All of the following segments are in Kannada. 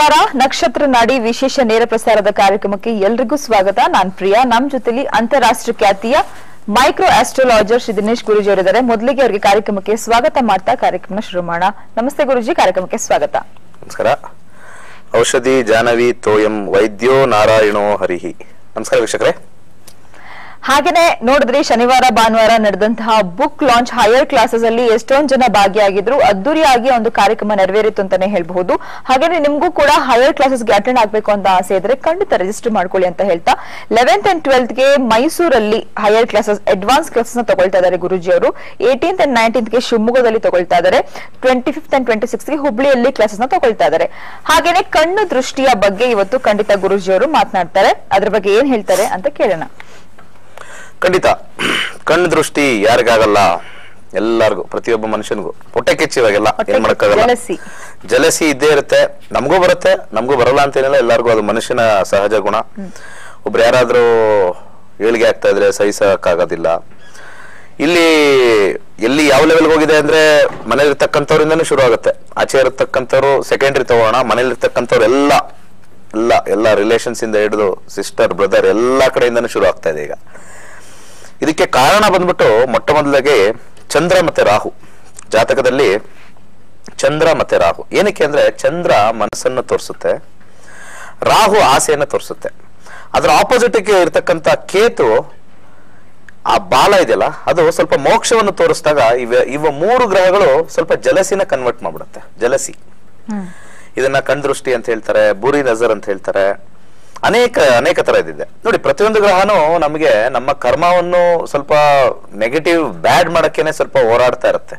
ನಮಸ್ಕಾರ ನಕ್ಷತ್ರ ನಾಡಿ ವಿಶೇಷ ನೇರ ಪ್ರಸಾರದ ಕಾರ್ಯಕ್ರಮಕ್ಕೆ ಎಲ್ರಿಗೂ ಸ್ವಾಗತ ನಾನ್ ಪ್ರಿಯಾ ನಮ್ ಜೊತೆಲಿ ಅಂತಾರಾಷ್ಟ್ರೀಯ ಖ್ಯಾತಿಯ ಮೈಕ್ರೋ ಆಸ್ಟ್ರಾಲಜರ್ ಶ್ರೀ ದಿನೇಶ್ ಗುರುಜಿ ಅವರಿದ್ದಾರೆ ಮೊದಲಿಗೆ ಅವರಿಗೆ ಕಾರ್ಯಕ್ರಮಕ್ಕೆ ಸ್ವಾಗತ ಮಾಡ್ತಾ ಕಾರ್ಯಕ್ರಮ ಶುರು ಮಾಡೋಣ ನಮಸ್ತೆ ಗುರುಜಿ ಕಾರ್ಯಕ್ರಮಕ್ಕೆ ಸ್ವಾಗತ ನಮಸ್ಕಾರ ಔಷಧಿ ಜಾನವಿ ತೋಯಂ ವೈದ್ಯೋ ನಾರಾಯಣೋ ಹರಿಹಿ ನಮಸ್ಕಾರ ವೀಕ್ಷಕರೇ ಹಾಗೇನೆ ನೋಡಿದ್ರಿ ಶನಿವಾರ ಭಾನುವಾರ ನಡೆದಂತಹ ಬುಕ್ ಲಾಂಚ್ ಹೈಯರ್ ಕ್ಲಾಸಸ್ ಅಲ್ಲಿ ಎಷ್ಟೊಂದ್ ಜನ ಭಾಗಿಯಾಗಿದ್ರು ಅದ್ದೂರಿಯಾಗಿ ಒಂದು ಕಾರ್ಯಕ್ರಮ ನೆರವೇರಿತು ಅಂತಾನೆ ಹೇಳ್ಬಹುದು ಹಾಗೇನೆ ನಿಮ್ಗೂ ಕೂಡ ಹೈಯರ್ ಕ್ಲಾಸಸ್ಗೆ ಅಟೆಂಡ್ ಆಗ್ಬೇಕು ಅಂತ ಆಸೆ ಇದ್ರೆ ಖಂಡಿತ ರಿಜಿಸ್ಟರ್ ಮಾಡ್ಕೊಳ್ಳಿ ಅಂತ ಹೇಳ್ತಾ ಲೆವೆಂತ್ ಅಂಡ್ ಟ್ವೆಲ್ತ್ ಗೆ ಮೈಸೂರಲ್ಲಿ ಹೈಯರ್ ಕ್ಲಾಸಸ್ ಅಡ್ವಾನ್ಸ್ ಕ್ಲಾಸಸ್ ನ ತಗೊಳ್ತಾ ಇದ್ದಾರೆ ಗುರುಜಿ ಅವರು ಏಟೀನ್ತ್ ಅಂಡ್ ನೈನ್ಟೀನ್ತ್ ಗೆ ಶಿವಮೊಗ್ಗದಲ್ಲಿ ತಗೊಳ್ತಾ ಇದ್ದಾರೆ twenty fifth and twenty six ಗೆ ಹುಬ್ಳಿಯಲ್ಲಿ ಕ್ಲಾಸಸ್ ನ ತಗೊಳ್ತಾ ಇದ್ದಾರೆ ಹಾಗೇನೆ ಕಣ್ಣು ದೃಷ್ಟಿಯ ಬಗ್ಗೆ ಇವತ್ತು ಖಂಡಿತ ಗುರುಜಿ ಅವರು ಮಾತನಾಡ್ತಾರೆ ಅದ್ರ ಬಗ್ಗೆ ಏನ್ ಹೇಳ್ತಾರೆ ಅಂತ ಕೇಳೋಣ ಖಂಡಿತ ಕಣ್ಣು ದೃಷ್ಟಿ ಯಾರಿಗಾಗಲ್ಲ ಎಲ್ಲರಿಗೂ ಪ್ರತಿಯೊಬ್ಬ ಮನುಷ್ಯನಿಗೂ ಹೊಟ್ಟೆ ಕಿಚ್ಚಿವಾಗೆಲ್ಲ ಹೊಟ್ಟೆ ಏನ್ ಮಾಡಕ್ಕಾಗಲ್ಲ jealousy. ಜಲಸಿ ಇದ್ದೇ ಇರುತ್ತೆ ನಮಗೂ ಬರುತ್ತೆ ನಮಗೂ ಬರಲ್ಲ ಅಂತೇನಿಲ್ಲ ಎಲ್ಲರಿಗೂ ಅದು ಮನುಷ್ಯನ ಸಹಜ ಗುಣ ಒಬ್ರು ಯಾರಾದ್ರೂ ಏಳಿಗೆ ಆಗ್ತಾ ಇದ್ರೆ ಸಹಿಸಕ್ಕಾಗೋದಿಲ್ಲ ಇಲ್ಲಿ ಎಲ್ಲಿ ಯಾವ ಲೆವೆಲ್ಗೆ ಹೋಗಿದೆ ಅಂದ್ರೆ ಮನೇಲಿ ಇರ್ತಕ್ಕಂಥವ್ರಿಂದನೂ ಶುರು ಆಗುತ್ತೆ ಆಚೆ ಇರತಕ್ಕಂಥವ್ರು ಸೆಕೆಂಡ್ರಿ ತಗೋಣ ಮನೇಲಿ ಇರ್ತಕ್ಕಂಥವ್ರು ಎಲ್ಲ ಎಲ್ಲ ಎಲ್ಲ ರಿಲೇಷನ್ಸ್ ಇಂದ ಹಿಡಿದು ಸಿಸ್ಟರ್ ಬ್ರದರ್ ಎಲ್ಲಾ ಕಡೆಯಿಂದನೂ ಶುರು ಆಗ್ತಾ ಇದೆ ಈಗ ಇದಕ್ಕೆ ಕಾರಣ ಬಂದ್ಬಿಟ್ಟು ಮೊಟ್ಟ ಮೊದಲಿಗೆ ಚಂದ್ರ ಮತ್ತೆ ರಾಹು ಜಾತಕದಲ್ಲಿ ಚಂದ್ರ ಮತ್ತೆ ರಾಹು ಏನಕ್ಕೆ ಅಂದ್ರೆ ಚಂದ್ರ ಮನಸ್ಸನ್ನು ತೋರಿಸುತ್ತೆ ರಾಹು ಆಸೆಯನ್ನ ತೋರಿಸುತ್ತೆ ಅದರ ಆಪೋಸಿಟ್ ಇರ್ತಕ್ಕಂಥ ಕೇತು ಆ ಬಾಲ ಇದೆಯಲ್ಲ ಅದು ಸ್ವಲ್ಪ ಮೋಕ್ಷವನ್ನು ತೋರಿಸಿದಾಗ ಇವ ಇವ ಮೂರು ಗ್ರಹಗಳು ಸ್ವಲ್ಪ ಜಲಸಿನ ಕನ್ವರ್ಟ್ ಮಾಡ್ಬಿಡುತ್ತೆ ಜಲಸಿ ಇದನ್ನ ಕಣ್ದೃಷ್ಟಿ ಅಂತ ಹೇಳ್ತಾರೆ ಬುರಿ ನಜರ್ ಅಂತ ಹೇಳ್ತಾರೆ ಅನೇಕ ಅನೇಕ ತರ ಇದಿದೆ ನೋಡಿ ಪ್ರತಿಯೊಂದು ಗ್ರಹನೂ ನಮಗೆ ನಮ್ಮ ಕರ್ಮವನ್ನು ಸ್ವಲ್ಪ ನೆಗೆಟಿವ್ ಬ್ಯಾಡ್ ಮಾಡಕ್ಕೇನೆ ಸ್ವಲ್ಪ ಹೋರಾಡ್ತಾ ಇರುತ್ತೆ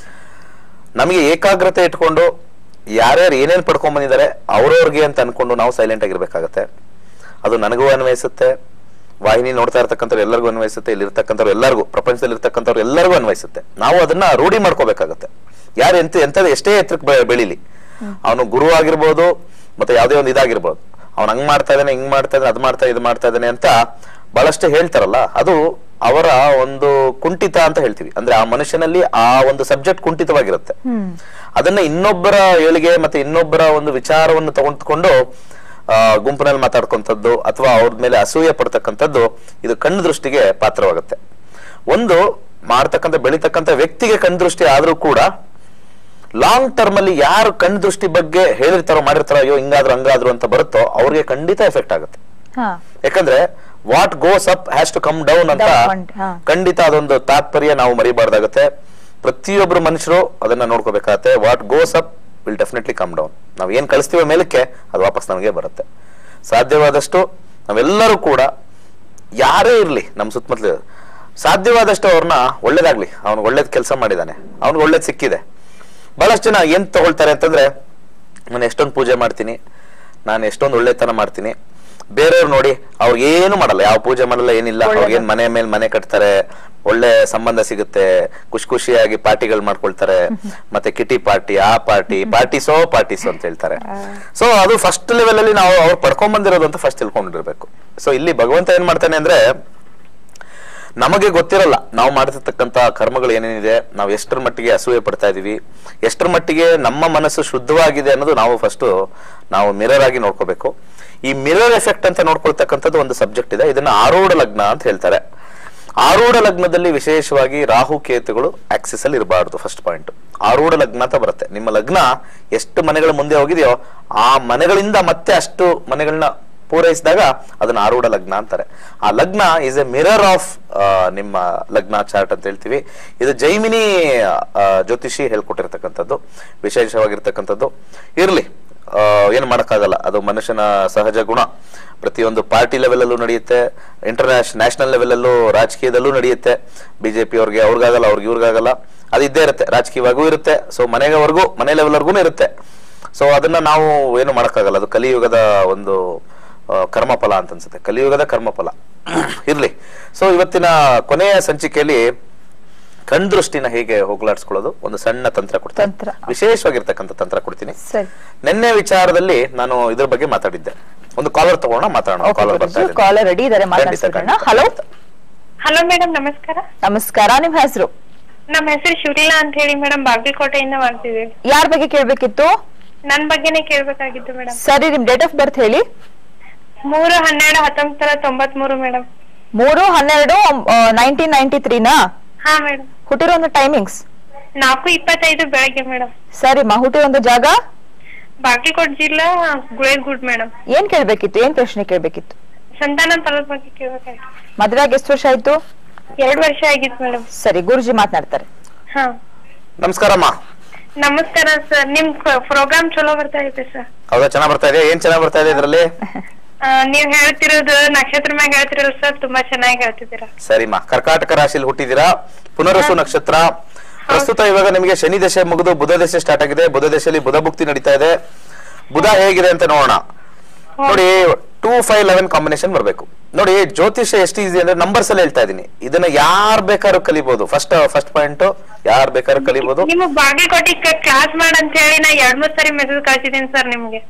ನಮಗೆ ಏಕಾಗ್ರತೆ ಇಟ್ಕೊಂಡು ಯಾರ್ಯಾರು ಏನೇನ್ ಪಡ್ಕೊಂಡ್ ಬಂದಿದ್ದಾರೆ ಅವ್ರವ್ರಿಗೆ ಅಂತ ಅನ್ಕೊಂಡು ನಾವು ಸೈಲೆಂಟ್ ಆಗಿರ್ಬೇಕಾಗತ್ತೆ ಅದು ನನಗೂ ಅನ್ವಯಿಸುತ್ತೆ ವಾಹಿನಿ ನೋಡ್ತಾ ಇರ್ತಕ್ಕಂಥವ್ರು ಎಲ್ಲರಿಗೂ ಅನ್ವಯಿಸುತ್ತೆ ಇಲ್ಲಿ ಇರ್ತಕ್ಕಂಥವ್ರು ಎಲ್ಲರಿಗೂ ಪ್ರಪಂಚದಲ್ಲಿ ಇರ್ತಕ್ಕಂಥವ್ರು ಎಲ್ಲರಿಗೂ ಅನ್ವಯಿಸುತ್ತೆ ನಾವು ಅದನ್ನ ರೂಢಿ ಮಾಡ್ಕೋಬೇಕಾಗತ್ತೆ ಯಾರು ಎಂತ ಎಂತದ ಎಷ್ಟೇ ಎತ್ತರಕ್ಕೆ ಬೆ- ಬೆಳಿಲಿ ಅವನು ಗುರು ಆಗಿರ್ಬೋದು ಮತ್ತೆ ಯಾವುದೇ ಒಂದು ಇದಾಗಿರ್ಬೋದು ಅವ್ನು ಹಂಗ್ ಮಾಡ್ತಾ ಇದ್ದಾನೆ ಹಿಂಗ್ ಮಾಡ್ತಾ ಇದ್ದಾನೆ ಅದ್ ಮಾಡ್ತಾ ಇದು ಮಾಡ್ತಾ ಇದ್ದಾನೆ ಅಂತ ಬಹಳಷ್ಟು ಹೇಳ್ತಾರಲ್ಲ ಅದು ಅವರ ಒಂದು ಕುಂಠಿತ ಅಂತ ಹೇಳ್ತೀವಿ ಅಂದ್ರೆ ಆ ಮನುಷ್ಯನಲ್ಲಿ ಆ ಒಂದು ಸಬ್ಜೆಕ್ಟ್ ಕುಂಠಿತವಾಗಿರುತ್ತೆ ಅದನ್ನ ಇನ್ನೊಬ್ಬರ ಏಳಿಗೆ ಮತ್ತೆ ಇನ್ನೊಬ್ಬರ ಒಂದು ವಿಚಾರವನ್ನು ತಗೊಂಡ್ಕೊಂಡು ಆ, ಗುಂಪಿನಲ್ಲಿ ಮಾತಾಡ್ಕೊಂಥದ್ದು ಅಥವಾ ಅವ್ರ ಮೇಲೆ ಅಸೂಯೆ ಪಡ್ತಕ್ಕಂಥದ್ದು ಇದು ಕಣ್ಣು ದೃಷ್ಟಿಗೆ ಪಾತ್ರವಾಗುತ್ತೆ ಒಂದು ಮಾಡ್ತಕ್ಕಂಥ ಬೆಳಿತಕ್ಕಂಥ ವ್ಯಕ್ತಿಗೆ ಕಣ್ಣು ದೃಷ್ಟಿ ಆದ್ರೂ ಕೂಡ ಲಾಂಗ್ ಟರ್ಮ್ ಅಲ್ಲಿ ಯಾರು ಕಣ್ಣು ದೃಷ್ಟಿ ಬಗ್ಗೆ ಹೇಳಿರ್ತಾರೋ ಮಾಡಿರ್ತಾರೋ ಅಯ್ಯೋ ಹಿಂಗಾದ್ರು ಹಂಗಾದ್ರು ಅಂತ ಬರುತ್ತೋ ಅವ್ರಿಗೆ ಖಂಡಿತ ಎಫೆಕ್ಟ್ ಆಗುತ್ತೆ ಹಾ ಯಾಕಂದ್ರೆ what goes up has to come down ಅಂತ Down, ಹಾ. ಖಂಡಿತ ಅದೊಂದು ತಾತ್ಪರ್ಯ ನಾವು ಮರಿಬಾರ್ದಾಗತ್ತೆ ಪ್ರತಿಯೊಬ್ಬರು ಮನುಷ್ಯರು ಅದನ್ನ ನೋಡ್ಕೋಬೇಕಾಗತ್ತೆ what goes up will definitely come down ನಾವು ಏನ್ ಕಳಿಸ್ತೀವೋ ಮೇಲಕ್ಕೆ ಅದು ವಾಪಸ್ ನಮಗೆ ಬರುತ್ತೆ ಸಾಧ್ಯವಾದಷ್ಟು ನಾವೆಲ್ಲರೂ ಕೂಡ ಯಾರೇ ಇರ್ಲಿ ನಮ್ಮ ಸುತ್ತಮುತ್ತಲು ಸಾಧ್ಯವಾದಷ್ಟು ಅವ್ರನ್ನ ಒಳ್ಳೇದಾಗ್ಲಿ ಅವ್ನಿಗೆ ಒಳ್ಳೇದ್ ಕೆಲಸ ಮಾಡಿದಾನೆ ಅವ್ನಿಗೆ ಒಳ್ಳೇದ್ ಸಿಕ್ಕಿದೆ ಬಹಳಷ್ಟು ಜನ ಏನ್ ತಗೊಳ್ತಾರೆ ಅಂತಂದ್ರೆ ನಾನು ಎಷ್ಟೊಂದು ಪೂಜೆ ಮಾಡ್ತೀನಿ ನಾನು ಎಷ್ಟೊಂದು ಒಳ್ಳೆತನ ಮಾಡ್ತೀನಿ ಬೇರೆಯವ್ರು ನೋಡಿ ಅವ್ರಿಗೆ ಏನು ಮಾಡಲ್ಲ ಯಾವ ಪೂಜೆ ಮಾಡಲ್ಲ ಏನಿಲ್ಲ ಅವ್ರಿಗೆ ಏನ್ ಮನೆ ಮೇಲೆ ಮನೆ ಕಟ್ತಾರೆ ಒಳ್ಳೆ ಸಂಬಂಧ ಸಿಗುತ್ತೆ ಖುಷಿ ಖುಷಿಯಾಗಿ ಪಾರ್ಟಿಗಳು ಮಾಡ್ಕೊಳ್ತಾರೆ ಮತ್ತೆ ಕಿಟಿ ಪಾರ್ಟಿ ಆ ಪಾರ್ಟಿ ಪಾರ್ಟಿಸೋ ಪಾರ್ಟಿಸೋ ಅಂತ ಹೇಳ್ತಾರೆ ಸೊ ಅದು ಫಸ್ಟ್ ಲೆವೆಲ್ ಅಲ್ಲಿ ನಾವು ಅವ್ರು ಪಡ್ಕೊಂಡ್ ಬಂದಿರೋದು ಅಂತ ಫಸ್ಟ್ ತಿಳ್ಕೊಂಡಿರ್ಬೇಕು ಸೊ ಇಲ್ಲಿ ಭಗವಂತ ಏನ್ ಮಾಡ್ತಾನೆ ಅಂದ್ರೆ ನಮಗೆ ಗೊತ್ತಿರಲ್ಲ ನಾವು ಮಾಡ್ತಿರ್ತಕ್ಕಂತ ಕರ್ಮಗಳು ಏನೇನಿದೆ ನಾವು ಎಷ್ಟರ ಮಟ್ಟಿಗೆ ಅಸೂಯೆ ಪಡ್ತಾ ಇದೀವಿ ಎಷ್ಟರ ಮಟ್ಟಿಗೆ ನಮ್ಮ ಮನಸ್ಸು ಶುದ್ಧವಾಗಿದೆ ಅನ್ನೋದು ನಾವು ಫಸ್ಟ್ ನಾವು ಮಿರರ್ ಆಗಿ ನೋಡ್ಕೋಬೇಕು ಈ ಮಿರರ್ ಎಫೆಕ್ಟ್ ಅಂತ ನೋಡ್ಕೊಳ್ತಕ್ಕಂಥದ್ದು ಒಂದು ಸಬ್ಜೆಕ್ಟ್ ಇದೆ ಇದನ್ನ ಆರೂಢ ಲಗ್ನ ಅಂತ ಹೇಳ್ತಾರೆ ಆರೂಢ ಲಗ್ನದಲ್ಲಿ ವಿಶೇಷವಾಗಿ ರಾಹು ಕೇತುಗಳು ಆಕ್ಸಿಸ್ ಅಲ್ಲಿ ಇರಬಾರ್ದು ಫಸ್ಟ್ ಪಾಯಿಂಟ್ ಆರೂಢ ಲಗ್ನ ಅಂತ ಬರುತ್ತೆ ನಿಮ್ಮ ಲಗ್ನ ಎಷ್ಟು ಮನೆಗಳ ಮುಂದೆ ಹೋಗಿದೆಯೋ ಆ ಮನೆಗಳಿಂದ ಮತ್ತೆ ಅಷ್ಟು ಮನೆಗಳನ್ನ ಪೂರೈಸಿದಾಗ ಅದನ್ನ ಆರೂಢ ಲಗ್ನ ಅಂತಾರೆ ಆ ಲಗ್ನ ಇಸ್ ಎ ಮಿರರ್ ಆಫ್ ನಿಮ್ಮ ಲಗ್ನ ಚಾರ್ಟ್ ಅಂತ ಹೇಳ್ತೀವಿ ಇದು ಜೈಮಿನಿ ಆ, ಜ್ಯೋತಿಷಿ ಹೇಳ್ಕೊಟ್ಟಿರ್ತಕ್ಕಂಥದ್ದು ವಿಶೇಷವಾಗಿರ್ತಕ್ಕಂಥದ್ದು ಇರ್ಲಿ ಆ, ಏನು ಮಾಡಕ್ಕಾಗಲ್ಲ ಅದು ಮನುಷ್ಯನ ಸಹಜ ಗುಣ ಪ್ರತಿಯೊಂದು ಪಾರ್ಟಿ ಲೆವೆಲ್ ಅಲ್ಲೂ ನಡೆಯುತ್ತೆ ಇಂಟರ್ನ್ಯಾಷ್ ನ್ಯಾಷನಲ್ ಲೆವೆಲ್ ಅಲ್ಲೂ ರಾಜಕೀಯದಲ್ಲೂ ನಡೆಯುತ್ತೆ ಬಿಜೆಪಿ ಅವ್ರಿಗೆ ಅವ್ರಿಗಾಗಲ್ಲ ಅವ್ರಿಗೆ ಇವ್ರಿಗಾಗಲ್ಲ ಅದು ಇದ್ದೇ ಇರುತ್ತೆ ರಾಜಕೀಯವಾಗೂ ಇರುತ್ತೆ ಸೊ ಮನೆಯವರೆಗೂ ಮನೆ ಲೆವೆಲ್ವರೆಗೂ ಇರುತ್ತೆ ಸೊ ಅದನ್ನ ನಾವು ಏನು ಮಾಡಕ್ಕಾಗಲ್ಲ ಅದು ಕಲಿಯುಗದ ಒಂದು ಆ, ಕರ್ಮಫಲ ಅಂತ ಅನ್ಸುತ್ತೆ ಕಲಿಯುಗದ ಕರ್ಮಫಲ ಇರ್ಲಿ ಸೊ ಇವತ್ತಿನ ಕೊನೆಯ ಸಂಚಿಕೆಯಲ್ಲಿ ಕಣ್ದೃಷ್ಟಿನ ಹೇಗೆ ಹೋಗ್ಲಾಡ್ಸ್ಕೊಳ್ಳೋದು ಒಂದು ಸಣ್ಣ ತಂತ್ರ ಕೊಡ್ತೀನಿ ತಂತ್ರ. ವಿಶೇಷವಾಗಿರ್ತಕ್ಕಂಥ ತಂತ್ರ ಕೊಡ್ತೀನಿ ಸರಿ ನಿನ್ನೆ ವಿಚಾರದಲ್ಲಿ ನಾನು ಇದ್ರ ಬಗ್ಗೆ ಮಾತಾಡಿದ್ದೆ ಒಂದು ಕಾಲರ್ ತಗೋಣ ಮಾತಾಡೋಣ ಕಾಲರ್ ಬರ್ತಾ ಇದೆ ಕಾಲರ್ ರೆಡಿ ಇದಾರೆ ಖಂಡಿತ, ಮಾತಾಡ್ಸೋಣ ಖಂಡಿತ. ಹಲೋ ಹಲೋ ಮೇಡಮ್ ನಮಸ್ಕಾರ ನಮಸ್ಕಾರ ನಿಮ್ ಹೆಸರು ನಮ್ಮ ಹೆಸರು ಶಿವಲೀಲಾ ಅಂತ ಹೇಳಿ ಮೇಡಮ್ ಬಾಗಲಕೋಟೆಯಿಂದ ಮಾಡ್ತಿದ್ದೀವಿ ಯಾರ ಬಗ್ಗೆ ಕೇಳ್ಬೇಕಿತ್ತು ನನ್ ಬಗ್ಗೆನೇ ಕೇಳ್ಬೇಕಾಗಿತ್ತು ಮೇಡಮ್ ಸರಿ ನಿಮ್ ಡೇಟ್ ಆಫ್ ಬರ್ತ್ ಹೇಳಿ ಮೂರು ಹನ್ನೆರಡು ಹತ್ತೊಂಬತ್ತು ನೂರ ತೊಂಬತ್ಮೂರು ಮೇಡಮ್ ಮೂರು ಹನ್ನೆರಡು ನೈನ್ಟೀನ್ ನೈನ್ಟಿ ತ್ರೀನಾ ಹಾ ಮೇಡಮ್ ಹುಟ್ಟಿರೋ ಒಂದು ಟೈಮಿಂಗ್ಸ್ ನಾಲ್ಕು ಇಪ್ಪತ್ತೈದು ಬೆಳಗ್ಗೆ ಮೇಡಮ್ ಸರಿಮ್ಮ ಹುಟ್ಟಿರೋ ಒಂದು ಜಾಗ ಬಾಗಲಕೋಟ್ ಜಿಲ್ಲಾ ಗುಳೇಗುಡ್ ಮೇಡಮ್ ಏನ್ ಕೇಳ್ಬೇಕಿತ್ತು ಏನ್ ಪ್ರಶ್ನೆ ಕೇಳ್ಬೇಕಿತ್ತು ಸಂತಾನ ಫಲದ ಬಗ್ಗೆ ಕೇಳ್ಬೇಕಾಗಿತ್ತು ಮದ್ವೆ ಆಗಿ ಎಷ್ಟು ವರ್ಷ ಆಯ್ತು ಎರಡು ವರ್ಷ ಆಗಿತ್ತು ಮೇಡಮ್ ಸರಿ ಗುರುಜಿ ಮಾತನಾಡ್ತಾರೆ ಹಾ ನಮಸ್ಕಾರಮ್ಮ ನಮಸ್ಕಾರ ಸರ್ ನಿಮ್ ಪ್ರೋಗ್ರಾಮ್ ಚಲೋ ಬರ್ತಾ ಇದೆ ಸರ್ ಹೌದಾ ಚೆನ್ನಾಗ್ ಬರ್ತಾ ಇದೆ ಏನ್ ಚೆನ್ನಾಗ್ ಬರ್ತಾ ಇದೆ ಇದ್ರಲ್ಲಿ ನೀವ್ ಹೇಳ್ತಿರೋದು ನಕ್ಷತ್ರ ಮ್ಯಾಗ ಹೇಳ್ತಿರಲ್ಲ ಸರ್ ತುಂಬಾ ಚೆನ್ನಾಗಿ ಹೇಳ್ತಿದ್ದೀರಾ ಸರಿಮ್ಮ ಕರ್ಕಾಟಕ ರಾಶಿಯಲ್ಲಿ ಹುಟ್ಟಿದ್ದೀರಾ ಪುನರಸು ನಕ್ಷತ್ರ ಪ್ರಸ್ತುತ ಇವಾಗ ನಿಮಗೆ ಶನಿ ದಶೆ ಮುಗಿದು ಬುಧ ದಶೆ ಸ್ಟಾರ್ಟ್ ಆಗಿದೆ ಬುಧ ದಶೆಯಲ್ಲಿ ಬುಧ ಭುಕ್ತಿ ನಡೀತಾ ಇದೆ ಬುಧ ಹೇಗಿದೆ ಅಂತ ನೋಡೋಣ ನೋಡಿ ಟೂ ಫೈವ್ ಲೆವೆನ್ ಕಾಂಬಿನೇಷನ್ ಬರ್ಬೇಕು ನೋಡಿ ಜ್ಯೋತಿಷ್ಯ ಎಷ್ಟು ಈಸಿ ಅಂದ್ರೆ ನಂಬರ್ಸ್ ಅಲ್ಲಿ ಹೇಳ್ತಾ ಇದೀನಿ ಇದನ್ನ ಯಾರ್ ಬೇಕಾದ್ರೂ ಕಲಿಬಹುದು ಫಸ್ಟ್ ಫಸ್ಟ್ ಪಾಯಿಂಟ್ ಯಾರ್ ಬೇಕಾದ್ರೂ ಕಲಿಬಹುದು ನಿಮಗ್ ಬಾಗಲಕೋಟೆ ಕ್ಲಾಸ್ ಮಾಡ್ ಅಂತ ಹೇಳಿ ನಾ ಎರಡ್ ಮೂರ್ ಸರಿ ಮೆಸೇಜ್ ಕಳ್ಸಿದೀನಿ ಸರ್ ನಿಮ್ಗೆ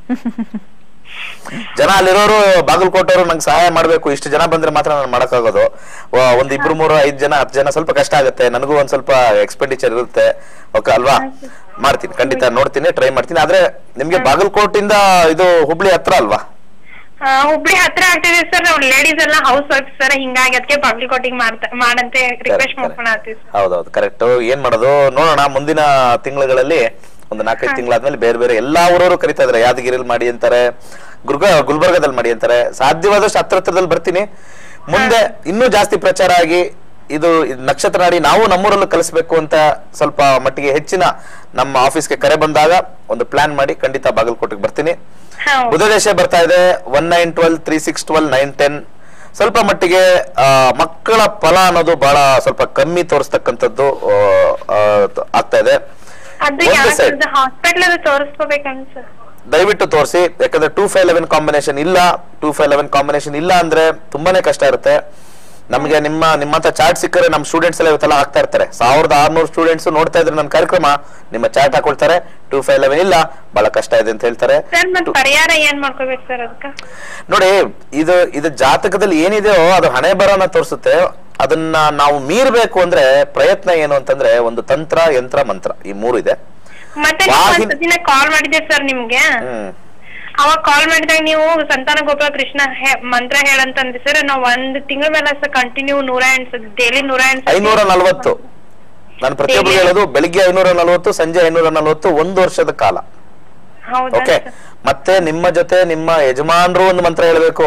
ಜನ ಅಲ್ಲಿರೋರು ಬಾಗಲಕೋಟೆಯವರು ನಂಗೆ ಸಹಾಯ ಮಾಡ್ಬೇಕು ಇಷ್ಟು ಜನ ಬಂದ್ರೆ ಮಾತ್ರ ನಾನು ಮಾಡಕ್ಕಾಗೋದು ವ- ಒಂದ್ ಇಬ್ರು ಮೂರು ಐದ್ ಜನ ಹತ್ತು ಜನ ಸ್ವಲ್ಪ ಕಷ್ಟ ಆಗುತ್ತೆ ನನಗೂ ಒಂದ್ ಸ್ವಲ್ಪ ಎಕ್ಸ್ಪೆಂಡಿಚರ್ ಇರುತ್ತೆ ಓಕೆ ಅಲ್ವಾ ಮಾಡ್ತೀನಿ ಖಂಡಿತ ನೋಡ್ತೀನಿ ಟ್ರೈ ಮಾಡ್ತೀನಿ ಆದ್ರೆ ನಿಮ್ಗೆ ಬಾಗಲಕೋಟಿಂದ ಇದು ಹುಬ್ಳಿ ಹತ್ರ ಅಲ್ವಾ ಆ, ಹುಬ್ಳಿ ಹತ್ರ ಆಗ್ತಿದೆ ಸರ್ ನಾವು ಲೇಡೀಸ್ ಎಲ್ಲ ಹೌಸ್ ವೈಫ್ ಸರ್ ಹಿಂಗಾಗಿ ಅದಕ್ಕೆ ಬಾಗಲಕೋಟಿಗೆ ಮಾಡ್ತಾ ಮಾಡಂತೆ ರಿಕ್ವೆಸ್ಟ್ ಮಾಡ್ಕೊಂಡು ಆಗ್ತೀವಿ ಸರ್ ಹೌದೌದು ಕರೆಕ್ಟ್ ಏನ್ ಮಾಡೋದು ನೋಡೋಣ ಮುಂದಿನ ತಿಂಗಳುಗಳಲ್ಲಿ ಒಂದು ನಾಲ್ಕೈದು ತಿಂಗಳಾದ್ಮೇಲೆ ಬೇರೆ ಬೇರೆ ಎಲ್ಲಾ ಊರವರು ಕರಿತಾ ಇದಾರೆ ಯಾದಗಿರಿಲಿ ಮಾಡಿ ಅಂತಾರೆ ಗುರ್ಗ ಗುಲ್ಬರ್ಗದಲ್ಲಿ ಮಾಡಿ ಅಂತಾರೆ ಸಾಧ್ಯವಾದಷ್ಟು ಹತ್ರ ಹತ್ರದಲ್ಲಿ ಬರ್ತೀನಿ ಮುಂದೆ ಇನ್ನೂ ಜಾಸ್ತಿ ಪ್ರಚಾರ ಆಗಿ ಇದು ಇದ್ ನಕ್ಷತ್ರ ನಾಡಿ ನಾವು ನಮ್ಮೂರಲ್ಲೂ ಕಲಿಸ್ಬೇಕು ಅಂತ ಸ್ವಲ್ಪ ಮಟ್ಟಿಗೆ ಹೆಚ್ಚಿನ ನಮ್ಮ ಆಫೀಸ್ಗೆ ಕರೆ ಬಂದಾಗ ಒಂದು ಪ್ಲಾನ್ ಮಾಡಿ ಖಂಡಿತ ಬಾಗಲಕೋಟೆಗೆ ಬರ್ತೀನಿ ಹಾ ಬುಧ ದೇಶ ಬರ್ತಾ ಇದೆ one nine twelve three six twelve nine ten ಸ್ವಲ್ಪ ಮಟ್ಟಿಗೆ ಆ, ಮಕ್ಕಳ ಫಲ ಅನ್ನೋದು ಬಹಳ ಸ್ವಲ್ಪ ಕಮ್ಮಿ ತೋರಿಸ್ತಕ್ಕಂಥದ್ದು ಆ, ಆ, ಆಗ್ತಾ ಇದೆ ಅದು ಒಂದು side. ಯಾಕೆ ಹಾಸ್ಪಿಟಲ್ ಅದು ತೋರಿಸ್ಕೋಬೇಕಂತ ಸರ್ ದಯವಿಟ್ಟು ತೋರಿಸಿ ಯಾಕಂದ್ರೆ ಟೂ ಫೈವ್ ಲೆವೆನ್ ಕಾಂಬಿನೇಷನ್ ಇಲ್ಲ ಟೂ ಫೈವ್ ಲೆವೆನ್ ಕಾಂಬಿನೇಷನ್ ಇಲ್ಲ ಅಂದ್ರೆ ತುಂಬಾನೇ ಕಷ್ಟ ಇರುತ್ತೆ ನಮಗೆ ನಿಮ್ಮ ನಿಮ್ಮಂತ ಚಾರ್ಟ್ ಸಿಕ್ಕರೆ ನಮ್ಮ ಸ್ಟೂಡೆಂಟ್ಸ್ ಎಲ್ಲ ಇವತ್ತೆಲ್ಲ ಹಾಕ್ತಾ ಇರ್ತಾರೆ ಸಾವಿರದ ಆರ್ನೂರು ಸ್ಟೂಡೆಂಟ್ಸ್ ನೋಡ್ತಾ ಇದ್ರೆ ನನ್ನ ಕಾರ್ಯಕ್ರಮ ನಿಮ್ಮ ಚಾರ್ಟ್ ಹಾಕೊಳ್ತಾರೆ ಟೂ ಫೈವ್ ಲೆವೆನ್ ಇಲ್ಲ ಬಹಳ ಕಷ್ಟ ಇದೆ ಅಂತ ಹೇಳ್ತಾರೆ ಸರ್ ಮತ್ ಪರಿಹಾರ ಏನ್ ಮಾಡ್ಕೋಬೇಕು ಸರ್ ಅದಕ್ಕ ನೋಡಿ ಇದು ಇದು ಜಾತಕದಲ್ಲಿ ಏನಿದೆಯೋ ಅದು ಹಣೆ ಬರನ ತೋರಿಸುತ್ತೆ ಅದನ್ನ ನಾವು ಮೀರ್ಬೇಕು ಅಂದ್ರೆ ಪ್ರಯತ್ನ ಏನು ಅಂತಂದ್ರೆ ಒಂದು ತಂತ್ರ ಯಂತ್ರ ಮಂತ್ರ ಈ ಮೂರು ಇದೆ ಮತ್ತೆ ನೀವು ವಾಹಿನಿ- ಒಂದ್ಸತಿನ ಕಾಲ್ ಮಾಡಿದ್ದೆ ಸರ್ ನಿಮ್ಗೆ ಹ್ಮ್ ಅವಾಗ ಕಾಲ್ ಮಾಡಿದಾಗ ನೀವು ಸಂತಾನ ಗೋಪಾಲ ಕೃಷ್ಣ ಹೇ- ಮಂತ್ರ ಹೇಳಂತಂದ್ರಿ ಸರ್ ನಾವ್ ಒಂದ್ ತಿಂಗಳ ಮೇಲೆ ಸರ್ ಕಂಟಿನ್ಯೂ ನೂರ ಎಂಟ್ ಡೈಲಿ ನೂರ ಎಂಟ್ ಸತಿ- ಐನೂರ ನಲವತ್ತು ನಾನು ಪ್ರತಿಯೊಬ್ಬರು ಹೇಳೋದು ಬೆಳಿಗ್ಗೆ ಐನೂರ ನಲವತ್ತು ಸಂಜೆ ಐನೂರ ನಲವತ್ತು ಒಂದು ವರ್ಷದ ಕಾಲ ಹೌದಾ ಓಕೆ ಸರ್? ಮತ್ತೆ ನಿಮ್ಮ ಜೊತೆ ನಿಮ್ಮ ಯಜಮಾನರು ಒಂದು ಮಂತ್ರ ಹೇಳಬೇಕು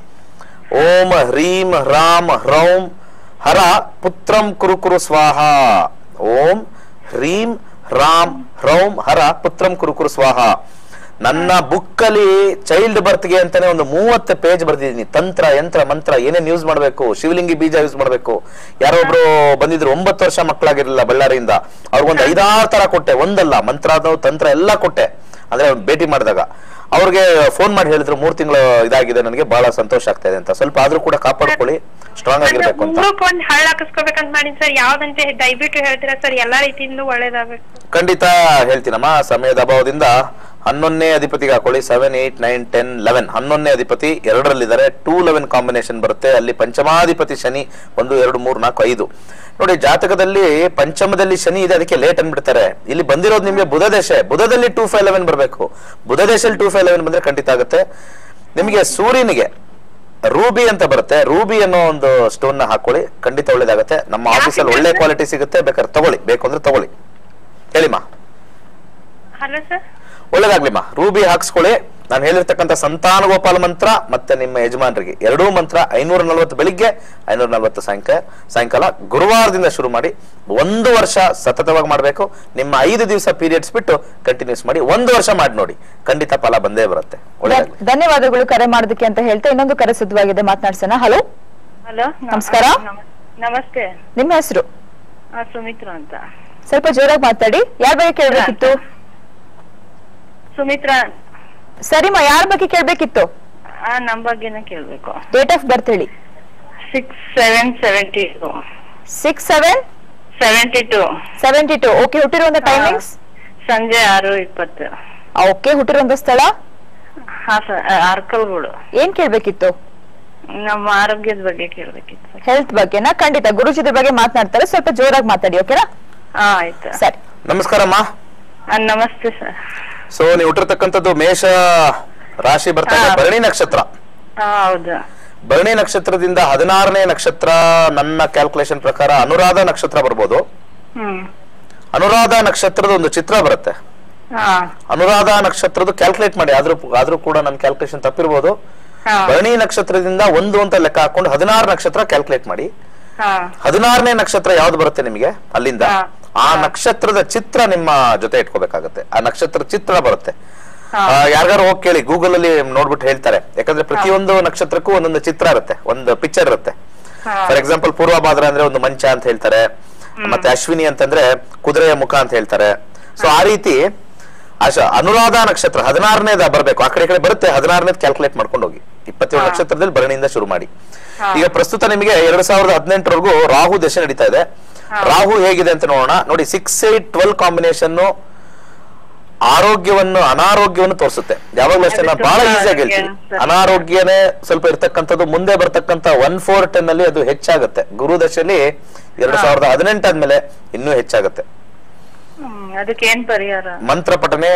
ಓಂ ಹ್ರೀಂ ರಾಮ್ ಹ್ರೌಂ ಹರ ಪುತ್ರಂ ಕುರು ಕುರು ಸ್ವಾಹ ಓಂ ಹ್ರೀಂ ರಾಮ್ ಹ್ರೌಂ ಹರ ಪುತ್ರಂ ಕುರು ಕುರು ಸ್ವಾಹ ನನ್ನ ಬುಕ್ಕಲ್ಲಿ ಚೈಲ್ಡ್ ಬರ್ತ್ಗೆ ಅಂತಾನೆ ಒಂದು ಮೂವತ್ತು ಪೇಜ್ ಬರ್ದಿದ್ದೀನಿ ತಂತ್ರ ಯಂತ್ರ ಮಂತ್ರ ಏನೇನ್ ಯೂಸ್ ಮಾಡಬೇಕು ಶಿವಲಿಂಗಿ ಬೀಜ ಯೂಸ್ ಮಾಡಬೇಕು ಯಾರೋ ಒಬ್ರು ಬಂದಿದ್ರು ಒಂಬತ್ತು ವರ್ಷ ಮಕ್ಕಳಾಗಿರ್ಲಿಲ್ಲ ಬಳ್ಳಾರಿಯಿಂದ ಅವ್ರಿಗೊಂದು ಐದಾರು ತರ ಕೊಟ್ಟೆ ಒಂದಲ್ಲ ಮಂತ್ರ ಅದು ತಂತ್ರ ಎಲ್ಲ ಕೊಟ್ಟೆ ಅಂದ್ರೆ ಅವ್ರ್ನ ಭೇಟಿ ಮಾಡಿದಾಗ ಅವ್ರಿಗೆ ಫೋನ್ ಮಾಡಿ ಹೇಳಿದ್ರು ಮೂರ್ ತಿಂಗಳು ಇದಾಗಿದೆ ನನಗೆ ಬಹಳ ಸಂತೋಷ ಆಗ್ತಾ ಇದೆ ಅಂತ ಸ್ವಲ್ಪ ಆದ್ರೂ ಕೂಡ ಕಾಪಾಡ್ಕೊಳ್ಳಿ ಸ್ಟ್ರಾಂಗ್ ಆಗಿರ್ಬೇಕು ಅಂತ ಮೂರಕ್ಕೆ ಒಂದ್ ಹಳ್ಳ ಹಾಕಿಸ್ಕೋಬೇಕಂತ ಮಾಡಿನ್ ಸರ್ ಯಾವ್ದಂತೆ ದಯವಿಟ್ಟು ಹೇಳ್ತೀರಾ ಸರ್ ಎಲ್ಲಾ ರೀತಿಯಿಂದ ಒಳ್ಳೇದಾಗ್ಬೇಕು ಖಂಡಿತ ಹೇಳ್ತೀನಮ್ಮ ಸಮಯದ ಅಭಾವದಿಂದ ಹನ್ನೊಂದನೇ ಅಧಿಪತಿಗೆ ಹಾಕೊಳ್ಳಿ seven eight nine ten eleven ಹನ್ನೊಂದನೇ ಅಧಿಪತಿ ಎರಡರಲ್ಲಿದ್ದಾರೆ ಟೂ ಲೆವೆನ್ ಕಾಂಬಿನೇಷನ್ ಬರುತ್ತೆ ಅಲ್ಲಿ ಪಂಚಮಾಧಿಪತಿ ಶನಿ ಒಂದು ಎರಡು ಮೂರು ನಾಲ್ಕು ಐದು ನೋಡಿ ಜಾತಕದಲ್ಲಿ ಪಂಚಮದಲ್ಲಿ ಶನಿ ಇದೆ ಅದಕ್ಕೆ ಲೇಟ್ ಅನ್ಬಿಡ್ತಾರೆ ಇಲ್ಲಿ ಬಂದಿರೋದು ನಿಮ್ಗೆ ಬುಧ ದೇಶ ಬುಧದಲ್ಲಿ ಟೂ ಫೈವ್ ಲೆವೆನ್ ಬರಬೇಕು ಬುಧ ದೇಶದಲ್ಲಿ ಟೂ ಫೈವ್ ಲೆವೆನ್ ಬಂದ್ರೆ ಖಂಡಿತ ಆಗುತ್ತೆ ನಿಮಗೆ ಸೂರ್ಯನಿಗೆ ರೂಬಿ ಅಂತ ಬರುತ್ತೆ ರೂಬಿ ಅನ್ನೋ ಒಂದು ಸ್ಟೋನ್ ನ ಹಾಕೊಳ್ಳಿ ಖಂಡಿತ ಒಳ್ಳೇದಾಗತ್ತೆ ನಮ್ಮ ಯಾಕೆ ಆಫೀಸಲ್ಲಿ ಒಳ್ಳೆ ಸರ್? ಕ್ವಾಲಿಟಿ ಸಿಗುತ್ತೆ ಬೇಕಾದ್ರೆ ತಗೊಳ್ಳಿ ಬೇಕು ಅಂದ್ರೆ ತಗೊಳ್ಳಿ ಹೇಳಿಮ್ಮ ಹಲೋ ಸರ್ ಒಳ್ಳೇದಾಗ್ಲಿಮ್ಮ ರೂಬಿ ಹಾಕ್ಸ್ಕೊಳ್ಳಿ ನಾನು ಹೇಳಿರ್ತಕ್ಕಂಥ ಸಂತಾನ ಗೋಪಾಲ ಮಂತ್ರ ಮತ್ತೆ ನಿಮ್ಮ ಯಜಮಾನರಿಗೆ ಎರಡೂ ಮಂತ್ರ ಐನೂರ ನಲವತ್ತು ಬೆಳಿಗ್ಗೆ ಐನೂರ ನಲವತ್ತು ಸಾಯಂಕಾಲ ಸಾಯಂಕಾಲ ಗುರುವಾರದಿಂದ ಶುರು ಮಾಡಿ ಒಂದು ವರ್ಷ ಸತತವಾಗಿ ಮಾಡಬೇಕು ನಿಮ್ಮ ಐದು ದಿವಸ ಪೀರಿಯಡ್ಸ್ ಬಿಟ್ಟು ಕಂಟಿನ್ಯೂಸ್ ಮಾಡಿ ಒಂದು ವರ್ಷ ಮಾಡಿ ನೋಡಿ ಖಂಡಿತ ಫಲ ಬಂದೇ ಬರುತ್ತೆ ಒಳ್ಳೇದಾಗ್ಲಿ ಧನ್ಯವಾದಗಳು ಕರೆ ಮಾಡೋದಕ್ಕೆ ಅಂತ ಹೇಳ್ತಾ ಇನ್ನೊಂದು ಕರೆ ಸಿದ್ಧವಾಗಿದೆ ಮಾತನಾಡ್ಸೋಣ ಹಲೋ ಹಲೋ ನಮಸ್ಕಾರ. ನಮಸ್ತೆ ನಿಮ್ಮ ಹೆಸರು ಆ, ಸುಮಿತ್ರಾ ಅಂತ ಸ್ವಲ್ಪ ಜೋರಾಗಿ ಮಾತಾಡಿ ಯಾರ ಬಗ್ಗೆ ಕೇಳ್ಬೇಕಿತ್ತು ಸುಮಿತ್ರಾ ಸರಿಮಾ ಯಾರ ಬಗ್ಗೆ ಕೇಳ್ಬೇಕಿತ್ತು ಆ ನಮ್ ಬಗ್ಗೆನೇ ಕೇಳ್ಬೇಕು ಡೇಟ್ ಆಫ್ ಬರ್ತ್ ಹೇಳಿ six seven seventy two six seven seventy two seventy two okay ಹುಟ್ಟಿರುವಂತ ಟೈಮಿಂಗ್ಸ್ ಸಂಜೆ ಆರು ಇಪ್ಪತ್ತು ಓಕೆ ಹುಟ್ಟಿರುವಂತ ಸ್ಥಳ ಹಾ ಸರ್ ಅರ್ಕಲ್ಗೂಡು ಏನ್ ಕೇಳ್ಬೇಕಿತ್ತು ನಮ್ಮ ಆರೋಗ್ಯದ ಬಗ್ಗೆ ಕೇಳ್ಬೇಕಿತ್ತು ಹೆಲ್ತ್ ಬಗ್ಗೆನಾ ಖಂಡಿತ ಗುರುಜಿದ್ರ ಬಗ್ಗೆ ಮಾತನಾಡ್ತಾರೆ ಸ್ವಲ್ಪ ಜೋರಾಗಿ ಮಾತಾಡಿ ಓಕೆನಾ ಹಾ ಆಯ್ತು ಸರಿ ನಮಸ್ಕಾರಮ್ಮ ಆ, ನಮಸ್ತೆ ಸರ್ ಸೊ ನೀವು ಹುಟ್ಟಿರ್ತಕ್ಕಂಥದ್ದು ಮೇಷ ರಾಶಿ ಬರ್ತಾರೆ ಹಾ. ಭರಣಿ ನಕ್ಷತ್ರ ಹಾ ಹೌದು ಭರಣಿ ನಕ್ಷತ್ರದಿಂದ ಹದಿನಾರನೇ ನಕ್ಷತ್ರ ನನ್ನ ಕ್ಯಾಲ್ಕುಲೇಷನ್ ಪ್ರಕಾರ ಅನುರಾಧ ನಕ್ಷತ್ರ ಬರ್ಬೋದು ಹ್ಮ್ ಅನುರಾಧ ನಕ್ಷತ್ರದ ಒಂದು ಚಿತ್ರ ಬರುತ್ತೆ ಹಾ ಅನುರಾಧ ನಕ್ಷತ್ರದ ಕ್ಯಾಲ್ಕುಲೇಟ್ ಮಾಡಿ ಆದ್ರೂ ಆದ್ರೂ ಕೂಡ ನನ್ನ ಕ್ಯಾಲ್ಕುಲೇಷನ್ ತಪ್ಪಿರ್ಬೋದು ಹಾ ಭರಣಿ ನಕ್ಷತ್ರದಿಂದ ಒಂದು ಅಂತ ಲೆಕ್ಕ ಹಾಕೊಂಡು ಹದಿನಾರು ನಕ್ಷತ್ರ ಕ್ಯಾಲ್ಕುಲೇಟ್ ಮಾಡಿ ಹಾ ಹದಿನಾರನೇ ನಕ್ಷತ್ರ ಯಾವ್ದು ಬರುತ್ತೆ ನಿಮಗೆ ಅಲ್ಲಿಂದ ಹಾ. ಆ ನಕ್ಷತ್ರದ ಚಿತ್ರ ನಿಮ್ಮ ಜೊತೆ ಇಟ್ಕೋಬೇಕಾಗತ್ತೆ ಆ ನಕ್ಷತ್ರ ಚಿತ್ರ ಬರುತ್ತೆ ಹಾ. ಆ, ಯಾರ್ಗಾರು ಹೋಗಿ ಕೇಳಿ ಗೂಗಲ್ ಅಲ್ಲಿ ನೋಡ್ಬಿಟ್ಟು ಹೇಳ್ತಾರೆ ಯಾಕಂದ್ರೆ ಪ್ರತಿಯೊಂದು ನಕ್ಷತ್ರಕ್ಕೂ ಒಂದೊಂದು ಚಿತ್ರ ಇರುತ್ತೆ ಒಂದು ಪಿಕ್ಚರ್ ಇರುತ್ತೆ ಹಾ. ಫಾರ್ ಎಕ್ಸಾಂಪಲ್ ಪೂರ್ವಭಾದ್ರ ಅಂದ್ರೆ ಒಂದು ಮಂಚ ಅಂತ ಹೇಳ್ತಾರೆ ಮತ್ತೆ ಅಶ್ವಿನಿ ಅಂತಂದ್ರೆ ಕುದುರೆಯ ಮುಖ ಅಂತ ಹೇಳ್ತಾರೆ ಸೊ ಆ ರೀತಿ ಅಶ ಅನುರಾಧ ನಕ್ಷತ್ರ ಹದಿನಾರನೇದ ಬರ್ಬೇಕು ಆ ಕಡೆ ಈ ಕಡೆ ಬರುತ್ತೆ ಹದಿನಾರನೇದ್ ಕ್ಯಾಲ್ಕುಲೇಟ್ ಮಾಡ್ಕೊಂಡು ಹೋಗಿ ಇಪ್ಪತ್ತೇಳು ಹಾ. ನಕ್ಷತ್ರದಲ್ಲಿ ಭರಣಿಯಿಂದ ಶುರು ಮಾಡಿ ಹಾ. ಈಗ ಪ್ರಸ್ತುತ ನಿಮಗೆ ಎರಡ್ ಸಾವಿರದ ಹದಿನೆಂಟರವರೆಗೂ ರಾಹು ದಶೆ ನಡೀತಾ ಇದೆ ಹಾ. ರಾಹು ಹೇಗಿದೆ ಅಂತ ನೋಡೋಣ ನೋಡಿ ಸಿಕ್ಸ್ ಏಟ್ ಟ್ವೆಲ್ ಕಾಂಬಿನೇಷನ್ ಆರೋಗ್ಯವನ್ನು ಅನಾರೋಗ್ಯವನ್ನು ತೋರಿಸುತ್ತೆ ಯಾವಾಗ್ಲೂ ಅಷ್ಟೇ ನಾನು ಅದು ಬಹಳ ತುಂಬಾ ಈಸಿಯಾಗಿ ಹೇಳ್ತೀನಿ ಆರೋಗ್ಯ, ಸರ್. ಅನಾರೋಗ್ಯನೇ ಸ್ವಲ್ಪ ಇರ್ತಕ್ಕಂಥದ್ದು ಮುಂದೆ ಬರ್ತಕ್ಕಂಥ ಒನ್ ಫೋರ್ ಟೆನ್ ಅಲ್ಲಿ ಅದು ಹೆಚ್ಚಾಗುತ್ತೆ ಗುರು ದಶೆಯಲ್ಲಿ ಎರಡ್ ಹಾ. ಸಾವಿರದ ಹದಿನೆಂಟಾದ್ಮೇಲೆ ಇನ್ನೂ ಹೆಚ್ಚಾಗುತ್ತೆ ಹ್ಮ್ ಅದಕ್ಕೆ ಏನ್ ಪರಿಹಾರ ಮಂತ್ರ ಪಠನೆ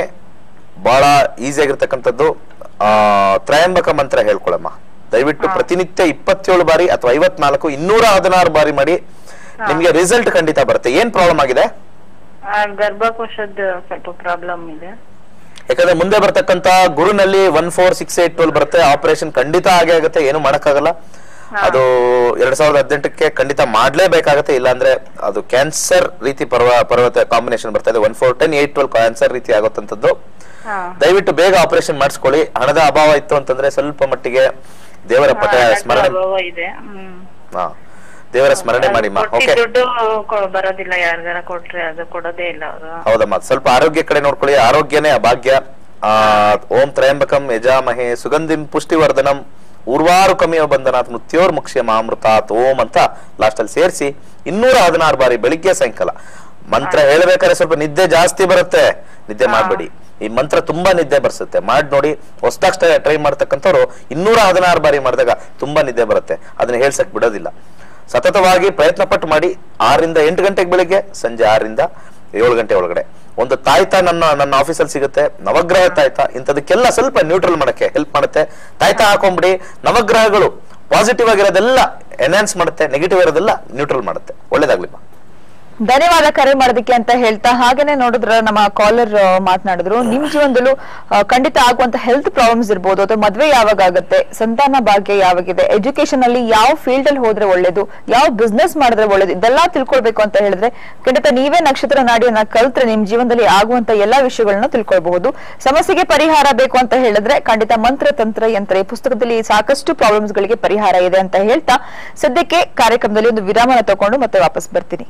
ಬಹಳ ಈಸಿ ಆಗಿರ್ತಕ್ಕಂಥದ್ದು ಆ ತ್ರಯಂಬಕ ಮಂತ್ರ ಹೇಳ್ಕೊಳಮ್ಮ ದಯವಿಟ್ಟು ಹಾ. ಪ್ರತಿನಿತ್ಯ ಇಪ್ಪತ್ತೇಳು ಬಾರಿ ಅಥವಾ ಐವತ್ನಾಲ್ಕು ಇನ್ನೂರ ಹದಿನಾರು ಬಾರಿ ಮಾಡಿ ಹಾ. ನಿಮ್ಗೆ ರಿಸಲ್ಟ್ ಖಂಡಿತ ಬರುತ್ತೆ ಏನ್ ಪ್ರಾಬ್ಲಮ್ ಆಗಿದೆ ಆ, ಗರ್ಭಕೋಶದ ಸ್ವಲ್ಪ ಪ್ರಾಬ್ಲಮ್ ಇದೆ ಯಾಕಂದ್ರೆ ಮುಂದೆ ಬರ್ತಕ್ಕಂತ ಗುರುನಲ್ಲಿ one four six eight twelve ಬರುತ್ತೆ ಆಪರೇಷನ್ ಖಂಡಿತ ಆಗೇ ಆಗುತ್ತೆ ಏನು ಮಾಡಕ್ಕಾಗಲ್ಲ ಹಾ. ಅದು ಎರಡ್ ಸಾವಿರದ ಹದಿನೆಂಟಕ್ಕೆ ಖಂಡಿತ ಮಾಡ್ಲೇಬೇಕಾಗತ್ತೆ ಇಲ್ಲಾಂದ್ರೆ ಅದು ಕ್ಯಾನ್ಸರ್ ರೀತಿ ಪರ್ವ ಪರ್ವತ ಕಾಂಬಿನೇಷನ್ ಬರ್ತಾ ಇದೆ one four ten eight twelve cancer ರೀತಿ ಆಗುತ್ತಂತದ್ದು ಹಾ ದಯವಿಟ್ಟು ಬೇಗ ಆಪರೇಷನ್ ಮಾಡಿಸ್ಕೊಳ್ಳಿ ಹಣದ ಅಭಾವ ಇತ್ತು ಅಂತಂದ್ರೆ ಸ್ವಲ್ಪ ಮಟ್ಟಿಗೆ ದೇವರ ಪಟ ಹಾ, ಸ್ಮರಣೆ ಅಭಾವ ಇದೆ ಹ್ಮ್ ಹಾ ದೇವರ ಸ್ಮರಣೆ ಮಾಡಿಮ್ಮ ಕೊಟ್ಟಿದ್ ಓಕೆ ದುಡ್ಡು ಕೊ- ಬರೋದಿಲ್ಲ ಯಾರಿಗಾರ ಕೊಟ್ರೆ ಅದು ಕೊಡೋದೇ ಇಲ್ಲ ಅವರು ಹೌದಮ್ಮ ಸ್ವಲ್ಪ ಆರೋಗ್ಯ ಕಡೆ ನೋಡ್ಕೊಳ್ಳಿ ಆರೋಗ್ಯನೇ ಅಭಾಗ್ಯ ಆ, ಓಂ ತ್ರಯಂಬಕಂ ಯಜಾಮಹೆ ಸುಗಂಧಿಂ ಪುಷ್ಟಿವರ್ಧನಂ ಊರ್ವಾರು ಕಮಿಯ ಬಂಧನಾತ್ ಮೃತ್ಯೋರ್ ಮುಖ್ಯ ಮಾಮೃತಾತ್ ಓಂ ಅಂತ ಲಾಸ್ಟ್ ಅಲ್ಲಿ ಸೇರಿಸಿ ಇನ್ನೂರ ಹದಿನಾರು ಬಾರಿ ಬೆಳಿಗ್ಗೆ ಸಾಯಂಕಾಲ ಮಂತ್ರ ಹೇಳ್ಬೇಕಾದ್ರೆ ಸ್ವಲ್ಪ ನಿದ್ದೆ ಜಾಸ್ತಿ ಬರುತ್ತೆ ನಿದ್ದೆ ಮಾಡ್ಬೇಡಿ ಈ ಮಂತ್ರ ತುಂಬಾ ನಿದ್ದೆ ಬರ್ಸುತ್ತೆ ಮಾಡಿ ನೋಡಿ ಹೊಸದಾಗಿ ಟ್ರೈ ಮಾಡ್ತಕ್ಕಂಥವ್ರು ಇನ್ನೂರ ಹದಿನಾರು ಬಾರಿ ಮಾಡಿದಾಗ ತುಂಬಾ ನಿದ್ದೆ ಬರುತ್ತೆ ಅದನ್ನ ಹೇಳ್ಸಕ್ ಬಿಡೋದಿಲ್ಲ ಸತತವಾಗಿ ಪ್ರಯತ್ನ ಪಟ್ಟು ಮಾಡಿ ಆರರಿಂದ ಎಂಟು ಗಂಟೆಗೆ ಬೆಳಿಗ್ಗೆ ಸಂಜೆ ಆರರಿಂದ ಏಳು ಗಂಟೆ ಒಳಗಡೆ ಒಂದು ತಾಯ್ತ ನನ್ನ ನನ್ನ ಆಫೀಸಲ್ಲಿ ಸಿಗುತ್ತೆ ನವಗ್ರಹ ತಾಯ್ತ ಇಂಥದಕ್ಕೆಲ್ಲ ಸ್ವಲ್ಪ ನ್ಯೂಟ್ರಲ್ ಮಾಡಕ್ಕೆ ಹೆಲ್ಪ್ ಮಾಡುತ್ತೆ ತಾಯ್ತ ಹಾಕೊಂಬಿಡಿ ನವಗ್ರಹಗಳು ಪಾಸಿಟಿವ್ ಆಗಿರೋದೆಲ್ಲ ಎನ್ಹಾನ್ಸ್ ಮಾಡುತ್ತೆ ನೆಗೆಟಿವ್ ಇರೋದೆಲ್ಲ ನ್ಯೂಟ್ರಲ್ ಮಾಡುತ್ತೆ ಒಳ್ಳೇದಾಗ್ಲಿಮ್ಮ ಧನ್ಯವಾದ ಕರೆ ಮಾಡೋದಕ್ಕೆ ಅಂತ ಹೇಳ್ತಾ ಹಾಗೇನೆ ನೋಡಿದ್ರ ನಮ್ಮ ಕಾಲರ್ ಮಾತನಾಡಿದ್ರು ನಿಮ್ ಜೀವನದಲ್ಲೂ ಆ, ಖಂಡಿತ ಆಗುವಂತ ಹೆಲ್ತ್ ಪ್ರಾಬ್ಲಮ್ಸ್ ಇರ್ಬೋದು ಅಥವಾ ಮದ್ವೆ ಯಾವಾಗ ಆಗುತ್ತೆ ಸಂತಾನ ಭಾಗ್ಯ ಯಾವಾಗಿದೆ ಎಜುಕೇಶನ್ ಅಲ್ಲಿ ಯಾವ ಫೀಲ್ಡ್ ಅಲ್ಲಿ ಹೋದ್ರೆ ಒಳ್ಳೇದು ಯಾವ ಬಿಸ್ನೆಸ್ ಮಾಡಿದ್ರೆ ಒಳ್ಳೇದು ಇದೆಲ್ಲ ತಿಳ್ಕೊಳ್ಬೇಕು ಅಂತ ಹೇಳಿದ್ರೆ ಖಂಡಿತ ನೀವೇ ನಕ್ಷತ್ರ ನಾಡಿಯನ್ನ ಕಲ್ತ್ರೆ ನಿಮ್ ಜೀವನದಲ್ಲಿ ಆಗುವಂತ ಎಲ್ಲಾ ವಿಷಯಗಳನ್ನ ತಿಳ್ಕೊಳ್ಬಹುದು ಸಮಸ್ಯೆಗೆ ಪರಿಹಾರ ಬೇಕು ಅಂತ ಹೇಳಿದ್ರೆ ಖಂಡಿತ ಮಂತ್ರ ತಂತ್ರ ಯಂತ್ರ ಈ ಪುಸ್ತಕದಲ್ಲಿ ಸಾಕಷ್ಟು ಪ್ರಾಬ್ಲಮ್ಸ್ ಗಳಿಗೆ ಪರಿಹಾರ ಇದೆ ಅಂತ ಹೇಳ್ತಾ ಸದ್ಯಕ್ಕೆ ಕಾರ್ಯಕ್ರಮದಲ್ಲಿ ಒಂದು ವಿರಾಮನ ತಗೊಂಡು ಮತ್ತೆ ವಾಪಸ್ ಬರ್ತೀನಿ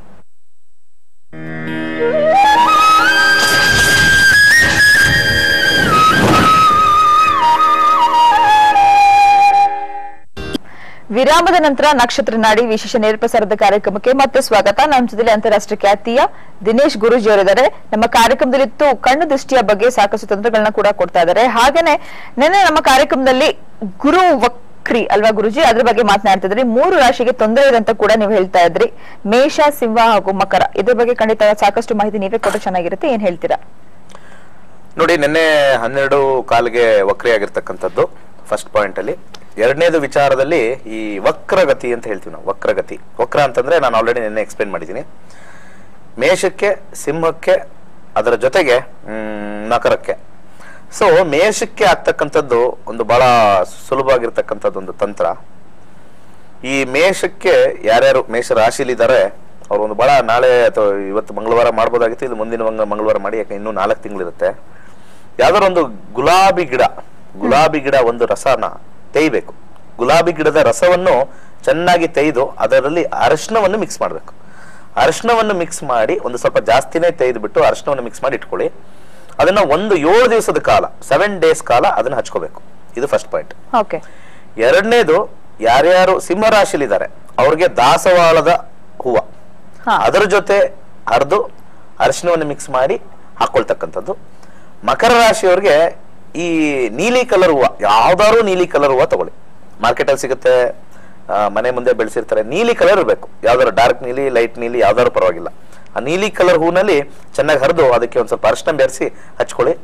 ವಿರಾಮದ ನಂತರ ನಕ್ಷತ್ರ ನಾಡಿ ವಿಶೇಷ ನೇರ ಪ್ರಸಾರದ ಕಾರ್ಯಕ್ರಮಕ್ಕೆ ಮತ್ತೆ ಸ್ವಾಗತ ನಮ್ಮ ಜೊತೆಲಿ ಅಂತಾರಾಷ್ಟ್ರೀಯ ಖ್ಯಾತಿಯ ದಿನೇಶ್ ಗುರೂಜಿ ಅವರಿದ್ದಾರೆ ನಮ್ಮ ಕಾರ್ಯಕ್ರಮದಲ್ಲಿತ್ತು ಕಣ್ಣು ದೃಷ್ಟಿಯ ಬಗ್ಗೆ ಸಾಕಷ್ಟು ತಂತ್ರಗಳನ್ನ ಕೂಡ ಕೊಡ್ತಾ ಇದ್ದಾರೆ ಹಾಗೇನೆ ನಿನ್ನೆ ನಮ್ಮ ಕಾರ್ಯಕ್ರಮದಲ್ಲಿ ಗುರು ವಕ್ರಿ ಅಲ್ವಾ ಗುರುಜಿ ಅದ್ರ ಬಗ್ಗೆ ಮಾತನಾಡ್ತಾ ಇದ್ರಿ ಮೂರು ರಾಶಿಗೆ ತೊಂದರೆ ಇದೆ ಅಂತ ಕೂಡ ನೀವು ಹೇಳ್ತಾ ಇದ್ರಿ ಮೇಷ ಸಿಂಹ ಹಾಗೂ ಮಕರ ಇದ್ರ ಬಗ್ಗೆ ಖಂಡಿತ ಸಾಕಷ್ಟು ಮಾಹಿತಿ ನೀವೇ ಕೊಟ್ಟು ಚೆನ್ನಾಗಿರುತ್ತೆ ಏನ್ ಹೇಳ್ತೀರಾ ನೋಡಿ ನಿನ್ನೆ ಹನ್ನೆರಡು ಕಾಲಿಗೆ ವಕ್ರಿ ಆಗಿರ್ತಕ್ಕಂಥದ್ದು ಫಸ್ಟ್ ಪಾಯಿಂಟ್ ಅಲ್ಲಿ ಎರಡನೇದು ವಿಚಾರದಲ್ಲಿ ಈ ವಕ್ರಗತಿ ಅಂತ ಹೇಳ್ತೀವಿ ನಾವು ವಕ್ರಗತಿ ವಕ್ರ ಅಂತಂದ್ರೆ ನಾನು ಆಲ್ರೆಡಿ ನಿನ್ನೆ ಎಕ್ಸ್ಪ್ಲೇನ್ ಮಾಡಿದ್ದೀನಿ ಮೇಷಕ್ಕೆ ಸಿಂಹಕ್ಕೆ ಅದರ ಜೊತೆಗೆ ಮ್, ಮಕರಕ್ಕೆ ಸೊ ಮೇಷಕ್ಕೆ ಆಗ್ತಕ್ಕಂಥದ್ದು ಒಂದು ಬಹಳ ಸುಲಭವಾಗಿರ್ತಕ್ಕಂಥದ್ದು ಒಂದು ತಂತ್ರ ಈ ಮೇಷಕ್ಕೆ ಯಾರ್ಯಾರು ಮೇಷ ರಾಶಿಲಿದ್ದಾರೆ ಅವ್ರು ಒಂದು ಬಹಳ ನಾಳೆ ಅಥವಾ ಇವತ್ತು ಮಂಗಳವಾರ ಮಾಡ್ಬೋದಾಗಿತ್ತು ಇದು ಮುಂದಿನ ಮಂಗ- ಮಂಗಳವಾರ ಮಾಡಿ ಯಾಕೆ ಇನ್ನೂ ನಾಲ್ಕು ತಿಂಗಳಿರುತ್ತೆ ಯಾವ್ದಾದ್ರು ಒಂದು ಗುಲಾಬಿ ಗಿಡ ಗುಲಾಬಿ ಗಿಡ ಒಂದು ರಸನ ತೇಯ್ಬೇಕು ಗುಲಾಬಿ ಗಿಡದ ರಸವನ್ನು ಚೆನ್ನಾಗಿ ತೆಗೆದು ಅದರಲ್ಲಿ ಅರಿಶಿನವನ್ನು ಮಿಕ್ಸ್ ಮಾಡಬೇಕು ಅರಿಶಿನವನ್ನು ಮಿಕ್ಸ್ ಮಾಡಿ ಒಂದು ಸ್ವಲ್ಪ ಜಾಸ್ತಿನೇ ತೆಗೆದು ಬಿಟ್ಟು ಅರಿಶಿನವನ್ನು ಮಿಕ್ಸ್ ಮಾಡಿ ಇಟ್ಕೊಳ್ಳಿ ಅದನ್ನ ಒಂದು ಏಳು ದಿವಸದ ಕಾಲ ಸೆವೆನ್ ಡೇಸ್ ಕಾಲ ಅದನ್ನ ಹಚ್ಕೋಬೇಕು ಇದು ಫಸ್ಟ್ ಪಾಯಿಂಟ್ ಓಕೆ ಎರಡನೇದು ಯಾರ್ಯಾರು ಸಿಂಹ ರಾಶಿಲಿದ್ದಾರೆ ಅವ್ರಿಗೆ ದಾಸವಾಳದ ಹೂವ ಹಾ. ಅದರ ಜೊತೆ ಅರ್ದು ಅರಿಶಿನವನ್ನು ಮಿಕ್ಸ್ ಮಾಡಿ ಹಾಕೊಳ್ತಕ್ಕಂಥದ್ದು ಮಕರ ರಾಶಿಯವ್ರಿಗೆ ಈ ನೀಲಿ ಕಲರ್ ಹೂವ ಯಾವ್ದಾದ್ರು ನೀಲಿ ಕಲರ್ ಹೂವ ತಗೊಳ್ಳಿ ಮಾರ್ಕೆಟ್ ಅಲ್ಲಿ ಸಿಗುತ್ತೆ ಆ, ಮನೆ ಮುಂದೆ ಬೆಳೆಸಿರ್ತಾರೆ ನೀಲಿ ಕಲರ್ ಇರಬೇಕು ಯಾವ್ದಾದ್ರು ಡಾರ್ಕ್ ನೀಲಿ ಲೈಟ್ ನೀಲಿ ಯಾವ್ದಾದ್ರು ಪರವಾಗಿಲ್ಲ ಆ ನೀಲಿ ಕಲರ್ ಹೂನಲ್ಲಿ ಚೆನ್ನಾಗಿ ಹರಿದು ಅದಕ್ಕೆ ಒಂದ್ ಸ್ವಲ್ಪ ಅರಿಶಿನ ಬೆರೆಸಿ ಹಚ್ಕೊಳ್ಳಿ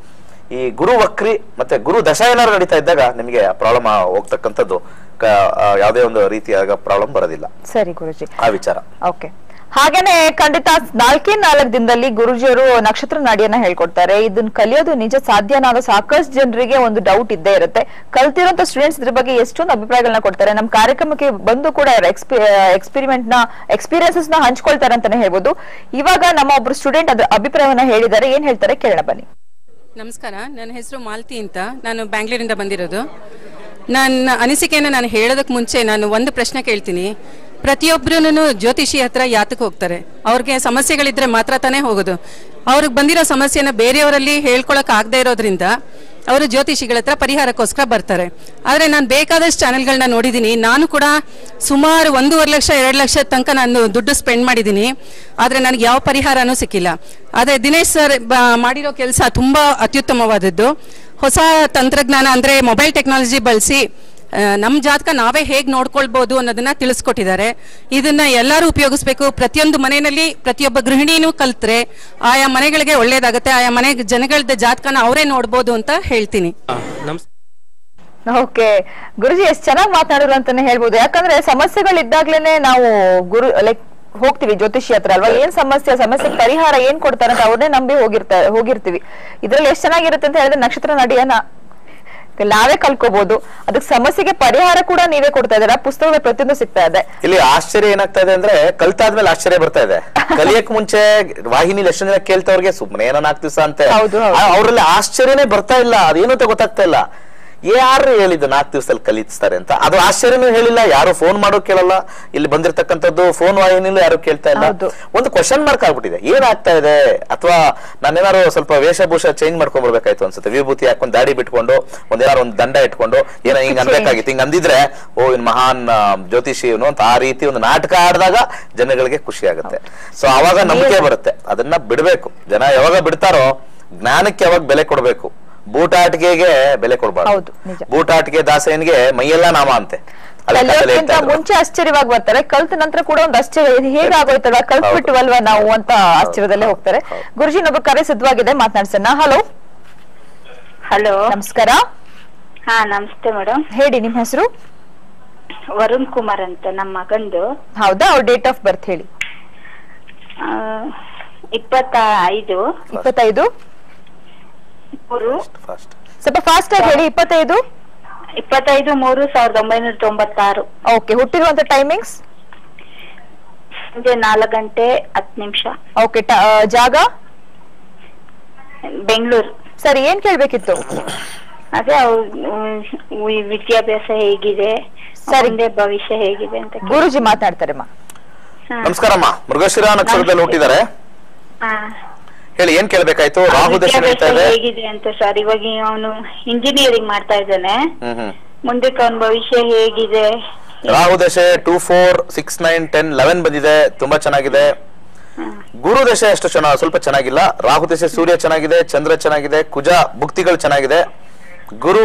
ಈ ಗುರು ವಕ್ರಿ ಮತ್ತೆ ಗುರು ದಶ ಏನಾದ್ರು ನಡೀತಾ ಇದ್ದಾಗ ನಿಮಗೆ ಪ್ರಾಬ್ಲಮ್ ಹೋಗ್ತಕ್ಕಂಥದ್ದು ಕ- ಆ, ಯಾವುದೇ ಒಂದು ರೀತಿಯಾಗ ಪ್ರಾಬ್ಲಮ್ ಬರೋದಿಲ್ಲ ಸರಿ ಗುರುಜಿ ಆ ವಿಚಾರ ಓಕೆ ಹಾಗೇನೆ ಖಂಡಿತ ನಾಲ್ಕೇ ನಾಲ್ಕು ದಿನದಲ್ಲಿ ಗುರುಜಿಯವರು ನಕ್ಷತ್ರ ನಾಡಿಯನ್ನ ಹೇಳ್ಕೊಡ್ತಾರೆ ಇದನ್ನ ಕಲಿಯೋದು ನಿಜ ಸಾಧ್ಯನಾ ಅನ್ನೋ ಸಾಕಷ್ಟು ಜನರಿಗೆ ಒಂದು ಡೌಟ್ ಇದ್ದೇ ಇರುತ್ತೆ ಕಲ್ತಿರೋಂತ ಸ್ಟೂಡೆಂಟ್ಸ್ ಇದ್ರ ಬಗ್ಗೆ ಎಷ್ಟೊಂದು ಅಭಿಪ್ರಾಯಗಳನ್ನ ಕೊಡ್ತಾರೆ ನಮ್ಮ ಕಾರ್ಯಕ್ರಮಕ್ಕೆ ಬಂದು ಕೂಡ ಎಕ್ಸ್ಪೆರಿಮೆಂಟ್ ನ ಎಕ್ಸ್ಪೀರಿಯನ್ಸಸ್ ನ ಹಂಚ್ಕೊಳ್ತಾರೆ ಅಂತಾನೆ ಹೇಳ್ಬೋದು ಇವಾಗ ನಮ್ಮ ಒಬ್ರು ಸ್ಟೂಡೆಂಟ್ ಅದ್ರ ಅಭಿಪ್ರಾಯವನ್ನ ಹೇಳಿದ್ದಾರೆ ಏನ್ ಹೇಳ್ತಾರೆ ಕೇಳೋಣ ಬನ್ನಿ ನಮಸ್ಕಾರ ನನ್ನ ಹೆಸರು ಮಾಲ್ತಿ ಅಂತ ನಾನು ಬ್ಯಾಂಗ್ಳೂರಿಂದ ಬಂದಿರೋದು ನನ್ನ ಅನಿಸಿಕೆಯನ್ನು ನಾನು ಹೇಳೋದಕ್ಕೆ ಮುಂಚೆ ನಾನು ಒಂದು ಪ್ರಶ್ನೆ ಕೇಳ್ತೀನಿ ಪ್ರತಿಯೊಬ್ಬರೂ ಜ್ಯೋತಿಷಿ ಹತ್ರ ಯಾತಕ್ಕೆ ಹೋಗ್ತಾರೆ ಅವ್ರಿಗೆ ಸಮಸ್ಯೆಗಳಿದ್ರೆ ಮಾತ್ರ ತಾನೇ ಹೋಗೋದು ಅವ್ರಿಗೆ ಬಂದಿರೋ ಸಮಸ್ಯೆನ ಬೇರೆಯವರಲ್ಲಿ ಹೇಳ್ಕೊಳಕ್ ಆಗದೆ ಇರೋದ್ರಿಂದ ಅವರು ಜ್ಯೋತಿಷಿಗಳ ಹತ್ರ ಪರಿಹಾರಕ್ಕೋಸ್ಕರ ಬರ್ತಾರೆ ಆದರೆ ನಾನು ಬೇಕಾದಷ್ಟು ಚಾನೆಲ್ಗಳನ್ನ ನೋಡಿದ್ದೀನಿ ನಾನು ಕೂಡ ಸುಮಾರು ಒಂದೂವರೆ ಲಕ್ಷ ಎರಡು ಲಕ್ಷ ತನಕ ನಾನು ದುಡ್ಡು ಸ್ಪೆಂಡ್ ಮಾಡಿದ್ದೀನಿ ಆದರೆ ನನಗೆ ಯಾವ ಪರಿಹಾರನೂ ಸಿಕ್ಕಿಲ್ಲ ಆದರೆ ದಿನೇಶ್ ಸರ್ ಬ- ಮಾಡಿರೋ ಕೆಲಸ ತುಂಬ ಅತ್ಯುತ್ತಮವಾದದ್ದು ಹೊಸ ತಂತ್ರಜ್ಞಾನ ಅಂದರೆ ಮೊಬೈಲ್ ಟೆಕ್ನಾಲಜಿ ಬಳಸಿ ನಮ್ಮ ಜಾತಕ ನಾವೇ ಹೇಗೆ ನೋಡ್ಕೊಳ್ಬೋದು ಅನ್ನೋದನ್ನ ತಿಳಿಸ್ಕೊಟ್ಟಿದ್ದಾರೆ ಇದನ್ನ ಎಲ್ಲರೂ ಉಪಯೋಗಿಸ್ಬೇಕು ಪ್ರತಿಯೊಂದು ಮನೆಯಲ್ಲಿ ಪ್ರತಿಯೊಬ್ಬ ಗೃಹಿಣಿನೂ ಕಲ್ತ್ರೆ ಆಯಾ ಮನೆಗಳಿಗೆ ಒಳ್ಳೇದಾಗತ್ತೆ ಆಯಾ ಮನೆ ಜನಗಳದ ಜಾತಕನ ಅವರೇ ನೋಡ್ಬೋದು ಅಂತ ಹೇಳ್ತೀನಿ ನಮಸ್ಕಾರ ಓಕೆ ಗುರುಜಿ ಎಷ್ಟ್ ಚೆನ್ನಾಗಿ ಮಾತನಾಡಿದ್ರು ಅಂತಾನೆ ಹೇಳ್ಬೋದು ಯಾಕಂದ್ರೆ ಸಮಸ್ಯೆಗಳಿದ್ದಾಗ್ಲೇನೆ ನಾವು ಗುರು ಲೈಕ್ ಹೋಗ್ತೀವಿ ಜ್ಯೋತಿಷಿ ಹತ್ರ ಅಲ್ವಾ ಏನ್ ಸಮಸ್ಯೆ ಸಮಸ್ಯೆ ಪರಿಹಾರ ಏನ್ ಕೊಡ್ತಾರೆ ಅಂತ ಅವ್ರನ್ನೇ ನಂಬಿ ಹೋಗಿರ್ತಾರೆ ಹೋಗಿರ್ತೀವಿ ಇದ್ರಲ್ಲಿ ಎಷ್ಟ್ ಚೆನ್ನಾಗಿರುತ್ತೆ ಅಂತ ಹೇಳಿದ್ರೆ ನಕ್ಷತ್ರ ನಡಿಯನ್ನ ನಾವೇ ಕಲ್ಕೋಬಹುದು ಅದಕ್ಕೆ ಸಮಸ್ಯೆಗೆ ಪರಿಹಾರ ಕೂಡ ನೀವೇ ಕೊಡ್ತಾ ಇದ್ದೀರಾ ಪುಸ್ತಕದ ಪ್ರತಿಯೊಂದು ಸಿಗ್ತಾ ಇದೆ ಇಲ್ಲಿ ಆಶ್ಚರ್ಯ ಏನಾಗ್ತಾ ಇದೆ ಅಂದ್ರೆ ಕಲ್ತಾದ್ಮೇಲೆ ಆಶ್ಚರ್ಯ ಬರ್ತಾ ಇದೆ ಕಲಿಯಕ್ ಮುಂಚೆ ವಾಹಿನಿಲಿ ಎಷ್ಟು ಜನ ಕೇಳ್ತವ್ರಿಗೆ ಸುಮ್ಮನೆ ಏನೋ ನಾಲ್ಕು ದಿವಸ ಅಂತೆ ಹೌದು, ಹೌದು. ಆ- ಅವ್ರಲ್ಲಿ ಆಶ್ಚರ್ಯನೇ ಬರ್ತಾ ಇಲ್ಲ ಅದೇನು ಅಂತ ಗೊತ್ತಾಗ್ತಾ ಇಲ್ಲ ಯಾರು ಹೇಳಿದ್ದು ನಾಲ್ಕು ದಿವಸದಲ್ಲಿ ಕಲಿಸ್ತಾರೆ ಅಂತ ಅದು ಆಶ್ಚರ್ಯನೂ ಹೇಳಿಲ್ಲ ಯಾರು ಫೋನ್ ಮಾಡೋ ಕೇಳಲ್ಲ ಇಲ್ಲಿ ಬಂದಿರತಕ್ಕಂಥದ್ದು ಫೋನ್ ವಾಹಿನಿಲೂ ಯಾರು ಕೇಳ್ತಾ ಇಲ್ಲ ಹೌದು. ಒಂದು ಕ್ವಶನ್ ಮಾರ್ಕ್ ಆಗ್ಬಿಟ್ಟಿದೆ ಏನಾಗ್ತಾ ಇದೆ ಅಥವಾ ನಾನೇನಾದ್ರು ಸ್ವಲ್ಪ ವೇಷಭೂಷ ಚೇಂಜ್ ಮಾಡ್ಕೊಂಡ್ಬರ್ಬೇಕಾಯ್ತು ಅನ್ಸುತ್ತೆ ವಿಭೂತಿ ಹಾಕೊಂಡು ದಾಡಿ ಬಿಟ್ಕೊಂಡು ಒಂದೇನಾರು ಒಂದು ದಂಡ ಇಟ್ಕೊಂಡು ಏನೋ ಹಿಂಗ್ ಅನ್ಬೇಕಾಗಿತ್ತು ಹಿಂಗ್ ಅಂದಿದ್ರೆ ಓ ಇನ್ ಮಹಾನ್ ಆ, ಜ್ಯೋತಿಷಿ ಇವನು ಅಂತ ಆ ರೀತಿ ಒಂದು ನಾಟಕ ಆಡಿದಾಗ ಜನಗಳಿಗೆ ಖುಷಿ ಆಗುತ್ತೆ ಸೊ ಅವಾಗ ನಂಬಿಕೆ ಬರುತ್ತೆ ಅದನ್ನ ಬಿಡ್ಬೇಕು ಜನ ಯಾವಾಗ ಬಿಡ್ತಾರೋ ಜ್ಞಾನಕ್ಕೆ ಯಾವಾಗ ಬೆಲೆ ಕೊಡ್ಬೇಕು ಬೂಟಾಟಿಕೆಗೆ ಬೆಲೆ ಹೌದು, ಕೊಡಬಾರ್ದು ನಿಜ. ಬೂಟಾಟಿಕೆ ದಾಸನಿಗೆ ಮೈಯೆಲ್ಲ ನಾಮ ಅಂತೆ ಅದೇ ಕಥೆಲಿ ಹೇಳ್ತಾ ಕಲಿಯೋಕ್ಕಿಂತ ಇದ್ರು. ಮುಂಚೆ ಆಶ್ಚರ್ಯವಾಗಿ ಬರ್ತಾರೆ ಕಲ್ತ ನಂತರ ಕೂಡ ಒಂದು ಆಶ್ಚರ್ಯ ಇದು ಹೇಗಾಗೋಯ್ತಲ್ಲ ಕಲ್ತ್ಬಿಟ್ವಲ್ವಾ ನಾವು ಅಂತ ಆಶ್ಚರ್ಯದಲ್ಲೇ ಹೋಗ್ತಾರೆ ಗುರುಜಿ ನೊಬ್ಬ ಕರೆ ಸಿದ್ಧವಾಗಿದೆ ಮಾತನಾಡ್ಸೋಣ ಹಲೋ ಹಲೋ ನಮಸ್ಕಾರ ಹಾ ನಮಸ್ತೆ ಮೇಡಮ್ ಹೇಳಿ ನಿಮ್ ಹೆಸರು ವರುಣ್ ಕುಮಾರ್ ಅಂತ ನಮ್ಮ ಮಗಂದು ಹೌದಾ ಅವ್ರ ಡೇಟ್ ಆಫ್ ಬರ್ತ್ ಹೇಳಿ ಆ, ಇಪ್ಪತ್ತ ಐದು ಇಪ್ಪತ್ತೈದು ಮೂರು ಫಾಸ್ಟ್ ಸ್ವಲ್ಪ ಫಾಸ್ಟ್ ಆಗಿ ಹೇಳಿ ಇಪ್ಪತ್ತೈದು ಇಪ್ಪತ್ತೈದು ಮೂರು ಸಾವಿರದ ಒಂಬೈನೂರ ತೊಂಬತ್ತಾರು ಓಕೆ ಹುಟ್ಟಿರುವಂತ ಟೈಮಿಂಗ್ಸ್ ಸಂಜೆ ನಾಲ್ಕು ಗಂಟೆ ಹತ್ತು ನಿಮಿಷ ಓಕೆ ಜಾಗ ಬೆಂಗಳೂರು ಸರಿ ಏನ್ ಕೇಳ್ಬೇಕಿತ್ತು ಅದೇ ಅವ್ರ ವಿದ್ಯಾಭ್ಯಾಸ ಹೇಗಿದೆ ಸರಿ. ಮುಂದೆ ಭವಿಷ್ಯ ಹೇಗಿದೆ ಅಂತ ಕೇಳಿ. ಗುರುಜಿ ಮಾತಾಡ್ತಾರೆ ಮಾ ಹಾ. ನಮಸ್ಕಾರಮ್ಮ ಮೃಗಶಿರ ನಕ್ಷತ್ರದಲ್ಲಿ ಹುಟ್ಟಿದ್ದಾರೆ ಹಾ. ಹೇಳಿ ಏನ್ ಕೇಳ್ಬೇಕಾಯ್ತು ರಾಹು ದಶೆ ನಡೀತಾ ವಿದ್ಯಾಭ್ಯಾಸ ಇದೆ ಹೇಗಿದೆ ಅಂತ ಸರ್ ಇವಾಗ ಅವನು ಇಂಜಿನಿಯರಿಂಗ್ ಮಾಡ್ತಾ ಇದ್ದಾನೆ ಹ್ಮ್ ಹ್ಮ್ ಮುಂದಕ್ಕೆ ಅವನ ಭವಿಷ್ಯ ಹೇಗಿದೆ ರಾಹು ದಶೆ two four six nine ten eleven ಬಂದಿದೆ ತುಂಬಾ ಚೆನ್ನಾಗಿದೆ ಗುರು ದಶೆ ಅಷ್ಟು ಚೆನ್ನಾಗಿ ಸ್ವಲ್ಪ ಚೆನ್ನಾಗಿಲ್ಲ ರಾಹು ದಶೆ ಸೂರ್ಯ ಚೆನ್ನಾಗಿದೆ ಚಂದ್ರ ಚೆನ್ನಾಗಿದೆ ಕುಜ ಭುಕ್ತಿಗಳು ಚೆನ್ನಾಗಿದೆ ಗುರು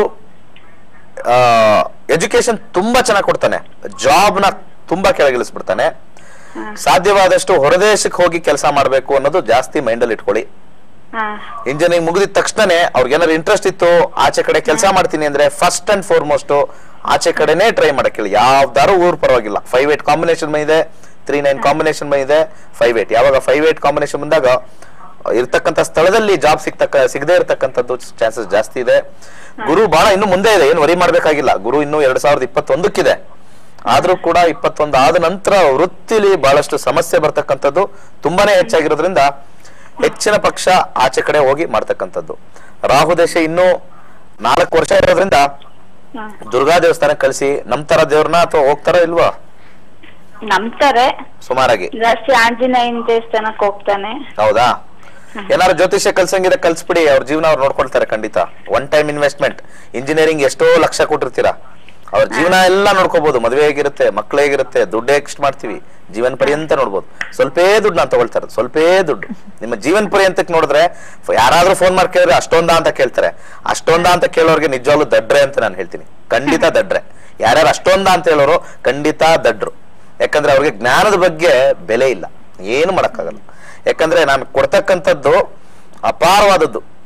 ಎಜುಕೇಶನ್ ತುಂಬಾ ಚೆನ್ನಾಗಿ ಕೊಡ್ತಾನೆ ಜಾಬ್ ನ ತುಂಬಾ ಕೆಳಗಿಳಿಸ್ಬಿಡ್ತಾನೆ ಸಾಧ್ಯವಾದಷ್ಟು ಹೊರದೇಶಕ್ಕೆ ಹೋಗಿ ಕೆಲಸ ಮಾಡಬೇಕು ಅನ್ನೋದು ಜಾಸ್ತಿ ಮೈಂಡಲ್ಲಿ ಇಟ್ಕೊಳ್ಳಿ ಹಾ ಇಂಜಿನಿಯರಿಂಗ್ ಮುಗಿದ ತಕ್ಷಣನೇ ಅವ್ರಿಗೆ ಏನಾದ್ರು ಇಂಟ್ರೆಸ್ಟ್ ಇತ್ತು ಆಚೆ ಕಡೆ ಕೆಲಸ ಮಾಡ್ತೀನಿ ಅಂದ್ರೆ ಫಸ್ಟ್ ಅಂಡ್ ಫಾರ್ಮೋಸ್ಟ್ ಆಚೆ ಕಡೆನೇ ಟ್ರೈ ಮಾಡಕ್ ಹೇಳಿ ಯಾವ್ದಾರು ಊರ್ ಪರವಾಗಿಲ್ಲ ಫೈವ್ ಏಟ್ ಕಾಂಬಿನೇಷನ್ ಬಂದಿದೆ ತ್ರೀ ನೈನ್ ಕಾಂಬಿನೇಷನ್ ಬಂದಿದೆ ಫೈವ್ ಏಟ್ ಯಾವಾಗ ಫೈವ್ ಏಟ್ ಕಾಂಬಿನೇಷನ್ ಬಂದಾಗ ಇರ್ತಕ್ಕಂಥ ಸ್ಥಳದಲ್ಲಿ ಜಾಬ್ ಸಿಗ್ತಕ್ಕ ಸಿಗದೆ ಇರತಕ್ಕಂಥದ್ದು ಚಾನ್ಸಸ್ ಜಾಸ್ತಿ ಇದೆ ಗುರು ಬಹಳ ಇನ್ನು ಮುಂದೆ ಇದೆ ಏನು ವರಿ ಮಾಡ್ಬೇಕಾಗಿಲ್ಲ ಗುರು ಇನ್ನು ಎರಡ್ ಸಾವಿರದ ಇಪ್ಪತ್ತೊಂದಕ್ಕಿದೆ ಆದ್ರೂ ಕೂಡ ಇಪ್ಪತ್ತೊಂದು ಆದ ನಂತರ ವೃತ್ತಿಲಿ ಬಹಳಷ್ಟು ಸಮಸ್ಯೆ ಬರ್ತಕ್ಕಂಥದ್ದು ತುಂಬಾನೇ ಹೆಚ್ಚಾಗಿರೋದ್ರಿಂದ ಹೆಚ್ಚಿನ ಪಕ್ಷ ಆಚೆ ಕಡೆ ಹೋಗಿ ಮಾಡ್ತಕ್ಕಂಥದ್ದು ರಾಹು ದೇಶ ಇನ್ನು ನಾಲ್ಕು ವರ್ಷ ಇರೋದ್ರಿಂದ ಹಾ. ದುರ್ಗಾ ದೇವಸ್ಥಾನಕ್ಕೆ ಕಳಿಸಿ ನಂತರ ದೇವ್ರನ್ನ ಅಥವಾ ಹೋಗ್ತಾರೋ ಇಲ್ವಾ ನಂಬ್ತಾರೆ ಸುಮಾರಾಗಿ ಜಾಸ್ತಿ ಆಂಜನೇಯನ ದೇವಸ್ಥಾನಕ್ಕೆ ಹೋಗ್ತಾನೆ ಹೌದಾ ಏನಾದ್ರು ಜ್ಯೋತಿಷ್ಯ ಕಲ್ಸಂಗಿದ್ರೆ ಕಲ್ಸ್ಬಿಡಿ ಅವ್ರ ಜೀವನ ಅವ್ರು ನೋಡ್ಕೊಳ್ತಾರೆ ಖಂಡಿತ ಒನ್ ಟೈಮ್ ಇನ್ವೆಸ್ಟ್ಮೆಂಟ್ ಇಂಜಿನಿಯರಿಂಗ್ ಎಷ್ಟೋ ಲಕ್ಷ ಕೊಟ್ಟಿರ್ತೀರಾ ಅವ್ರ ಜೀವನ ಎಲ್ಲ ನೋಡ್ಕೋಬಹುದು ಮದುವೆ ಹೇಗಿರುತ್ತೆ ಮಕ್ಳು ಹೇಗಿರುತ್ತೆ ದುಡ್ಡು ಎಷ್ಟು ಮಾಡ್ತೀವಿ ಜೀವನ ಪರ್ಯಂತ ನೋಡ್ಬೋದು ಸ್ವಲ್ಪೇ ದುಡ್ಡು ನಾನು ತಗೊಳ್ತಾರೆ ಸ್ವಲ್ಪೇ ದುಡ್ಡು ನಿಮ್ಮ ಜೀವನ ಪರ್ಯಂತಕ್ಕೆ ನೋಡಿದ್ರೆ ಫ- ಯಾರಾದ್ರೂ ಫೋನ್ ಮಾಡಿ ಕೇಳಿದ್ರೆ ಅಷ್ಟೊಂದ ಅಂತ ಕೇಳ್ತಾರೆ ಅಷ್ಟೊಂದ ಅಂತ ಕೇಳೋರ್ಗೆ ನಿಜವಾಗ್ಲೂ ದಡ್ರೆ ಅಂತ ನಾನು ಹೇಳ್ತೀನಿ ಖಂಡಿತ ದಡ್ರೆ ಯಾರ್ಯಾರು ಅಷ್ಟೊಂದ ಅಂತ ಹೇಳೋರು ಖಂಡಿತ ದಡ್ರು ಯಾಕಂದ್ರೆ ಅವ್ರಿಗೆ ಜ್ಞಾನದ ಬಗ್ಗೆ ಬೆಲೆ ಇಲ್ಲ ಏನು ಮಾಡಕ್ಕಾಗಲ್ಲ ಯಾಕಂದ್ರೆ ನಾನು ಕೊಡ್ತಕ್ಕಂಥದ್ದು ಅಪಾರವಾದದ್ದು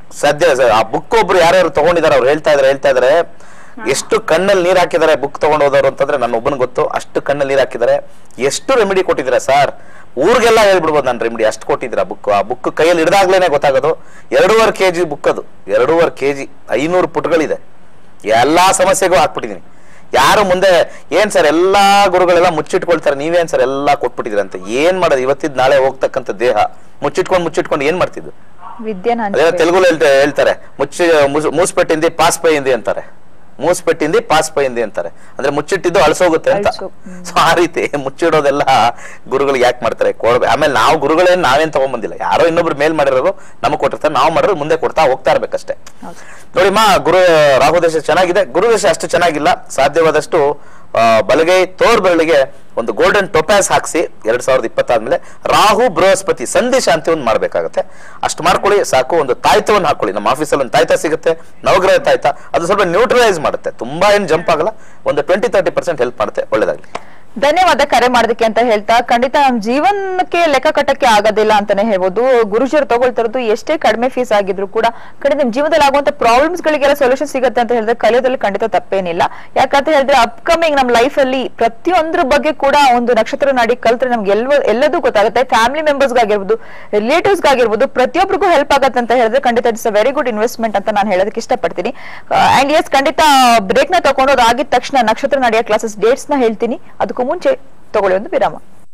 ಸದ್ಯ ಸ- ಆ ಬುಕ್ ಒಬ್ರು ಯಾರ್ಯಾರು ತಗೊಂಡಿದ್ದಾರೆ ಅವ್ರು ಹೇಳ್ತಾ ಇದಾರೆ ಹೇಳ್ತಾ ಇದಾರೆ ಎಷ್ಟು ಕಣ್ಣಲ್ಲಿ ನೀರ್ ಹಾಕಿದ್ದಾರೆ ಬುಕ್ ತಗೊಂಡು ಹೋದವ್ರು ಅಂತಂದ್ರೆ ನನ್ನ ಒಬ್ಬನ ಗೊತ್ತು ಅಷ್ಟು ಕಣ್ಣಲ್ಲಿ ನೀರ್ ಹಾಕಿದ್ದಾರೆ ಎಷ್ಟು ರೆಮಿಡಿ ಕೊಟ್ಟಿದ್ದಾರೆ ಸರ್ ಊರಿಗೆಲ್ಲ ಹೇಳ್ಬಿಡ್ಬೋದು ನಾನು ರೆಮಿಡಿ ಅಷ್ಟು ಕೊಟ್ಟಿದ್ದೀರಾ ಬುಕ್ ಆ ಬುಕ್ ಕೈಯಲ್ಲಿ ಹಿಡ್ದಾಗ್ಲೇನೆ ಗೊತ್ತಾಗೋದು ಎರಡೂವರೆ ಕೆ ಜಿ ಬುಕ್ ಅದು ಎರಡೂವರೆ ಕೆ ಜಿ ಐನೂರು ಪುಟಗಳಿದೆ ಎಲ್ಲಾ ಸಮಸ್ಯೆಗೂ ಹಾಕ್ಬಿಟ್ಟಿದೀನಿ ಯಾರು ಮುಂದೆ ಏನ್ ಸರ್ ಎಲ್ಲಾ ಗುರುಗಳೆಲ್ಲ ಮುಚ್ಚಿಟ್ಕೊಳ್ತಾರೆ ನೀವೇನ್ ಸರ್ ಎಲ್ಲಾ ಕೊಟ್ಬಿಟ್ಟಿದ್ರಿ ಅಂತ ಏನ್ ಮಾಡೋದು ಇವತ್ತಿದ್ ನಾಳೆ ಹೋಗ್ತಕ್ಕಂಥ ದೇಹ ಮುಚ್ಚಿಟ್ಕೊಂಡು ಮುಚ್ಚಿಟ್ಕೊಂಡು ಏನ್ ಮಾಡ್ತಿದ್ದು ವಿದ್ಯೆನ ಅದೇ ಹಂಚ್ಬೇಕು. ತೆಲುಗು ಹೇಳ್ತಾರೆ ಮುಚ್ಚಿ ಮುಸ್- ಮೂಸ್ಪೆಟ್ಟಿಂದಿ ಪಾಸ್ ಪೈಂದಿ ಅಂತಾರೆ ಮೂಸ್ಪೆಟ್ಟಿಂದಿ ಪಾಸ್ ಪೈಂದಿ ಅಂತಾರೆ ಅಂದ್ರೆ ಮುಚ್ಚಿಟ್ಟಿದ್ದು ಅಳಸೋಗುತ್ತೆ ಅಂತ ಅಳ್ಸೋ- ಹ್ಮ್. ಸೊ ಆ ರೀತಿ ಮುಚ್ಚಿಡೋದೆಲ್ಲ ಗುರುಗಳಿಗೆ ಯಾಕೆ ಮಾಡ್ತಾರೆ ಕೊಡ್ಬೇಕು ಆಮೇಲೆ ನಾವು ಗುರುಗಳೇನ್ ನಾವೇನ್ ತಗೊಂಬಂದಿಲ್ಲ ಯಾರೋ ಇನ್ನೊಬ್ರು ಮೇಲ್ ಮಾಡಿರೋರು ನಮಗ್ ಕೊಟ್ಟಿರ್ತಾರೆ ನಾವು ಮಾಡಿರೋದು ಮುಂದೆ ಕೊಡ್ತಾ ಹೋಗ್ತಾ ಇರ್ಬೇಕಷ್ಟೇ ಹೌದು. ನೋಡಿ ಮಾ ಗುರು ರಾಹುದೇಶ ಚೆನ್ನಾಗಿದೆ ಗುರುದೇಶ ಅಷ್ಟು ಚೆನ್ನಾಗಿಲ್ಲ ಸಾಧ್ಯವಾದಷ್ಟು ಆ, ಬಲಗೈ ತೋರ್ ಬೆರಳಿಗೆ ಒಂದು ಗೋಲ್ಡನ್ ಟೊಪ್ಯಾಸ್ ಹಾಕ್ಸಿ ಎರಡ್ ಸಾವಿರದ ಇಪ್ಪತ್ತಾದ್ಮೇಲೆ ರಾಹು ಬೃಹಸ್ಪತಿ ಸಂಧಿ ಶಾಂತಿ ಒಂದು ಮಾಡ್ಬೇಕಾಗತ್ತೆ ಅಷ್ಟು ಮಾಡ್ಕೊಳ್ಳಿ ಸಾಕು ಒಂದು ತಾಯ್ತವನ್ನು ಹಾಕೊಳ್ಳಿ ನಮ್ಮ ಆಫೀಸಲ್ಲಿ ಒಂದು ತಾಯ್ತ ಸಿಗುತ್ತೆ ನವಗ್ರಹ ತಾಯ್ತ ಅದು ಸ್ವಲ್ಪ ನ್ಯೂಟ್ರಲೈಸ್ ಮಾಡುತ್ತೆ ತುಂಬಾ ಏನ್ ಜಂಪ್ ಆಗಲ್ಲ ಒಂದು ಟ್ವೆಂಟಿ ತರ್ಟಿ ಪರ್ಸೆಂಟ್ ಹೆಲ್ಪ್ ಮಾಡುತ್ತೆ ಒಳ್ಳೇದಾಗ್ಲಿ ಧನ್ಯವಾದ ಕರೆ ಮಾಡೋದಕ್ಕೆ ಅಂತ ಹೇಳ್ತಾ ಖಂಡಿತ ನಮ್ ಜೀವನಕ್ಕೆ ಲೆಕ್ಕ ಕಟ್ಟಕ್ಕೆ ಆಗೋದಿಲ್ಲ ಅಂತಾನೆ ಹೇಳ್ಬೋದು ಗುರುಜಿಯರು ತಗೊಳ್ತಿರೋದು ಎಷ್ಟೇ ಕಡಿಮೆ ಫೀಸ್ ಆಗಿದ್ರು ಕೂಡ ಖಂಡಿತ ನಿಮ್ ಜೀವನದಲ್ಲಿ ಆಗುವಂತ ಪ್ರಾಬ್ಲಮ್ಸ್ ಗಳಿಗೆಲ್ಲ ಸೊಲ್ಯೂಷನ್ ಸಿಗುತ್ತೆ ಅಂತ ಹೇಳಿದ್ರೆ ಕಲಿಯೋದ್ರಲ್ಲಿ ಖಂಡಿತ ತಪ್ಪೇನಿಲ್ಲ ಯಾಕಂತ ಹೇಳಿದ್ರೆ ಅಪ್ಕಮಿಂಗ್ ನಮ್ ಲೈಫ್ ಅಲ್ಲಿ ಪ್ರತಿಯೊಂದ್ರ ಬಗ್ಗೆ ಕೂಡ ಒಂದು ನಕ್ಷತ್ರ ನಾಡಿ ಕಲ್ತ್ರೆ ನಮ್ಗೆ ಎಲ್ಲ ಎಲ್ಲದೂ ಗೊತ್ತಾಗುತ್ತೆ ಫ್ಯಾಮಿಲಿ ಮೆಂಬರ್ಸ್ ಆಗಿರ್ಬೋದು ರಿಲೇಟಿವ್ಸ್ ಆಗಿರ್ಬೋದು ಪ್ರತಿಯೊಬ್ಬರಿಗೂ ಹೆಲ್ಪ್ ಆಗತ್ತೆ ಅಂತ ಹೇಳಿದ್ರೆ ಖಂಡಿತ it's a very good investment ಅಂತ ನಾನು ಹೇಳೋದಕ್ಕೆ ಇಷ್ಟಪಡ್ತೀನಿ ಅಂಡ್ ಎಸ್ ಖಂಡಿತ ಬ್ರೇಕ್ ನ ತಗೊಂಡು ಅದಾಗಿದ ತಕ್ಷಣ ನಕ್ಷತ್ರ ನಡೆಯೋ ಕ್ಲಾಸಸ್ ಡೇಟ್ಸ್ ನ ಹೇಳ್ತೀನಿ ಅದಕ್ಕೂ ಮುಂಚೆ ತಗೊಳ್ಳಿ ಒಂದು ವಿರಾಮ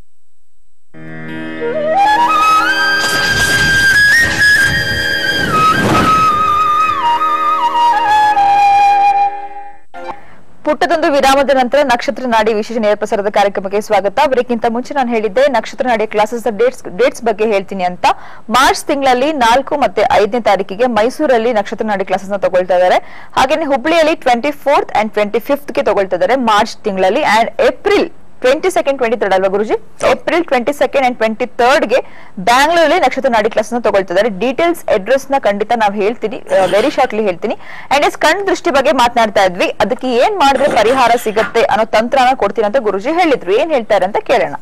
ಪುಟ್ಟದೊಂದು ವಿರಾಮದ ನಂತರ ನಕ್ಷತ್ರ ನಾಡಿ ವಿಶೇಷ ನೇರ ಪ್ರಸಾರದ ಕಾರ್ಯಕ್ರಮಕ್ಕೆ ಸ್ವಾಗತ ಅವರಿಗಿಂತ ಮುಂಚೆ ನಾನು ಹೇಳಿದ್ದೆ ನಕ್ಷತ್ರ ನಾಡಿ ಕ್ಲಾಸಸ್ ಡೇಟ್ಸ್ ಡೇಟ್ಸ್ ಬಗ್ಗೆ ಹೇಳ್ತೀನಿ ಅಂತ ಮಾರ್ಚ್ ತಿಂಗಳಲ್ಲಿ ನಾಲ್ಕು ಮತ್ತೆ ಐದನೇ ತಾರೀಕಿಗೆ ಮೈಸೂರಲ್ಲಿ ನಕ್ಷತ್ರ ನಾಡಿ ಕ್ಲಾಸಸ್ ನ ತಗೊಳ್ತಾ ಇದ್ದಾರೆ ಹಾಗೇನೆ ಹುಬ್ಳಿಯಲ್ಲಿ twenty fourth and twenty fifth ಗೆ ತಗೊಳ್ತಾ ಇದ್ದಾರೆ ಮಾರ್ಚ್ ತಿಂಗಳಲ್ಲಿ and April twenty second twenty third ಅಲ್ವಾ Guruji April twenty second and twenty third ಗೆ ಬ್ಯಾಂಗ್ಳೂರಲ್ಲಿ ನಕ್ಷತ್ರ ನಾಡಿ ಕ್ಲಾಸ್ ನ ತಗೊಳ್ತಿದ್ದಾರೆ ಡೀಟೇಲ್ಸ್ ಅಡ್ರೆಸ್ ನ ಖಂಡಿತ ನಾವು ಹೇಳ್ತೀನಿ ವೆರಿ ಶಾರ್ಟ್ಲಿ ಹೇಳ್ತೀನಿ ಅಂಡ್ ಎಸ್ ಕಣ್ ದೃಷ್ಟಿ ಬಗ್ಗೆ ಮಾತನಾಡ್ತಾ ಇದ್ವಿ ಅದಕ್ಕೆ ಏನ್ ಮಾಡಿದ್ರೆ ಪರಿಹಾರ ಸಿಗತ್ತೆ ಅನ್ನೋ ತಂತ್ರನ ಕೊಡ್ತೀನಿ ಅಂತ ಗುರುಜಿ ಹೇಳಿದ್ರು ಏನ್ ಹೇಳ್ತಾರೆ ಅಂತ ಕೇಳೋಣ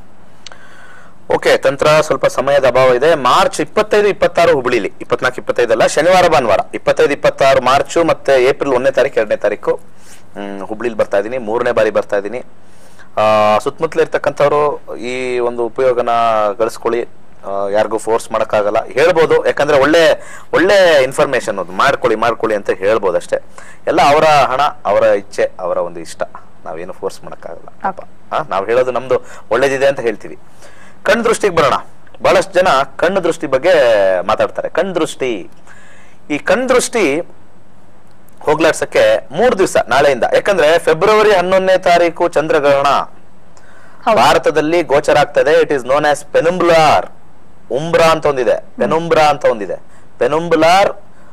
ಓಕೆ ತಂತ್ರ ಸ್ವಲ್ಪ ಸಮಯದ ಅಭಾವ ಇದೆ ಮಾರ್ಚ್ ಇಪ್ಪತ್ತೈದು ಇಪ್ಪತ್ತಾರು ಹುಬ್ಳಿಲಿ ಇಪ್ಪತ್ನಾಲ್ಕು ಇಪ್ಪತ್ತೈದಲ್ಲ ಶನಿವಾರ ಭಾನುವಾರ ಇಪ್ಪತ್ತೈದು ಇಪ್ಪತ್ತಾರು ಮಾರ್ಚು ಮತ್ತೆ ಏಪ್ರಿಲ್ ಒಂದನೇ ತಾರೀಕು ಎರಡನೇ ತಾರೀಕು ಹ್ಮ್, ಹುಬ್ಳಿಲಿ ಬರ್ತಾ ಇದ್ದೀನಿ ಮೂರನೇ ಬಾರಿ ಬರ್ತಾ ಇದ್ದೀನಿ ಆ, ಸುತ್ತಮುತ್ತಲು ಇರ್ತಕ್ಕಂಥವ್ರು ಈ ಒಂದು ಉಪಯೋಗನ ಗಳಿಸ್ಕೊಳ್ಳಿ ಆ, ಯಾರಿಗೂ ಫೋರ್ಸ್ ಮಾಡೋಕ್ಕಾಗಲ್ಲ ಹೇಳ್ಬೋದು ಯಾಕಂದ್ರೆ ಒಳ್ಳೆ ಒಳ್ಳೆ ಇನ್ಫಾರ್ಮೇಶನ್ ಅದು ಮಾಡ್ಕೊಳ್ಳಿ ಮಾಡ್ಕೊಳ್ಳಿ ಅಂತ ಹೇಳ್ಬೋದು ಅಷ್ಟೇ ಎಲ್ಲ ಅವರ ಹಣ ಅವರ ಇಚ್ಛೆ ಅವರ ಒಂದು ಇಷ್ಟ ನಾವೇನು ಫೋರ್ಸ್ ಮಾಡೋಕ್ಕಾಗಲ್ಲ ಅಪ್ಪ. ಆ, ನಾವು ಹೇಳೋದು ನಮ್ದು ಒಳ್ಳೇದಿದೆ ಅಂತ ಹೇಳ್ತೀವಿ ಕಣ್ ದೃಷ್ಟಿಗೆ ಬರೋಣ ಬಹಳಷ್ಟು ಜನ ಕಣ್ಣು ದೃಷ್ಟಿ ಬಗ್ಗೆ ಮಾತಾಡ್ತಾರೆ ಕಣ್ ದೃಷ್ಟಿ ಈ ಕಣ್ ದೃಷ್ಟಿ ಹೋಗ್ಲಾಡ್ಸಕ್ಕೆ ಮೂರ್ ದಿವಸ ನಾಳೆಯಿಂದ ಯಾಕಂದ್ರೆ ಫೆಬ್ರವರಿ ಹನ್ನೊಂದನೇ ತಾರೀಕು ಚಂದ್ರಗ್ರಹಣ ಹೌದು. ಭಾರತದಲ್ಲಿ ಗೋಚರ ಆಗ್ತದೆ it is known as penumbra umbra ಅಂತ ಒಂದಿದೆ ಪೆನುಂಬ್ರಾ ಅಂತ ಒಂದಿದೆ ಪೆನುಂಬ್ಲಾರ್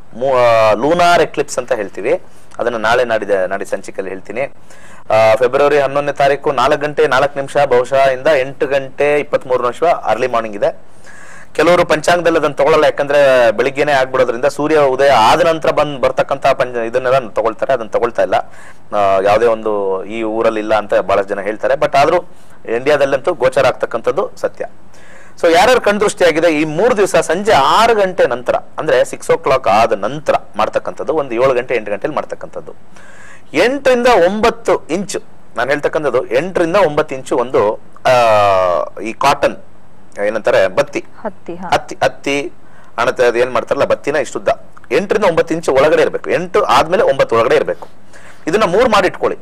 ಲೂನಾರ್ ಎಕ್ಲಿಪ್ಸ್ ಅಂತ ಹೇಳ್ತೀವಿ ಅದನ್ನ ನಾಳೆ ನಾಡಿದ ನಾಡಿ ಸಂಚಿಕೆಯಲ್ಲಿ ಹೇಳ್ತೀನಿ ಆ, ಫೆಬ್ರವರಿ ಹನ್ನೊಂದನೇ ತಾರೀಕು ನಾಲ್ಕು ಗಂಟೆ ನಾಲ್ಕು ನಿಮಿಷ ಬಹುಶಃ ಇಂದ ಎಂಟು ಗಂಟೆ ಇಪ್ಪತ್ತ್ ಮೂರು ನಿಮಿಷ ಅರ್ಲಿ ಮಾರ್ನಿಂಗ್ ಇದೆ ಕೆಲವರು ಪಂಚಾಂಗದಲ್ಲಿ ಅದನ್ನ ತಗೊಳ್ಳಲ್ಲ ಯಾಕಂದ್ರೆ ಬೆಳಿಗ್ಗೆನೆ ಆಗ್ಬಿಡೋದ್ರಿಂದ ಸೂರ್ಯ ಉದಯ ಆದ ನಂತರ ಬಂದ್ ಬರ್ತಕ್ಕಂತ ಪಂಚ ಇದನ್ನೆಲ್ಲ ತಗೊಳ್ತಾರೆ ಅದನ್ನ ತಗೊಳ್ತಾ ಇಲ್ಲ ಆ, ಯಾವುದೇ ಒಂದು ಈ ಊರಲ್ಲಿ ಇಲ್ಲ ಅಂತ ಬಹಳಷ್ಟು ಜನ ಹೇಳ್ತಾರೆ ಬಟ್ ಆದ್ರೂ ಇಂಡಿಯಾದಲ್ಲಂತೂ ಗೋಚರ ಆಗ್ತಕ್ಕಂಥದ್ದು ಸತ್ಯ ಸೊ ಯಾರ್ಯಾರು ಕಣ್ದೃಷ್ಟಿ ಆಗಿದೆ ಈ ಮೂರು ದಿವಸ ಸಂಜೆ ಆರು ಗಂಟೆ ನಂತರ ಅಂದ್ರೆ ಸಿಕ್ಸ್ ಓ ಕ್ಲಾಕ್ ಆದ ನಂತರ ಮಾಡ್ತಕ್ಕಂಥದ್ದು ಒಂದು ಏಳು ಗಂಟೆ ಎಂಟು ಗಂಟೆಲಿ ಮಾಡ್ತಕ್ಕಂಥದ್ದು ಎಂಟರಿಂದ ಒಂಬತ್ತು ಇಂಚು ನಾನು ಹೇಳ್ತಕ್ಕಂಥದ್ದು ಎಂಟರಿಂದ ಒಂಬತ್ತು ಇಂಚು ಒಂದು ಆ, ಈ ಕಾಟನ್ ಏನಂತಾರೆ ಬತ್ತಿ ಹತ್ತಿ ಹಾ ಹತ್ತಿ ಹತ್ತಿ ಅಣತೆ ಅದು ಏನ್ ಮಾಡ್ತಾರಲ್ಲ ಬತ್ತಿನ ಇಷ್ಟುದ್ದ ಎಂಟರಿಂದ ಒಂಬತ್ತು ಇಂಚು ಒಳಗಡೆ ಇರಬೇಕು ಎಂಟು ಆದ್ಮೇಲೆ ಒಂಬತ್ತು ಒಳಗಡೆ ಇರಬೇಕು ಇದನ್ನ ಮೂರ್ ಮಾಡಿ ಇಟ್ಕೊಳ್ಳಿ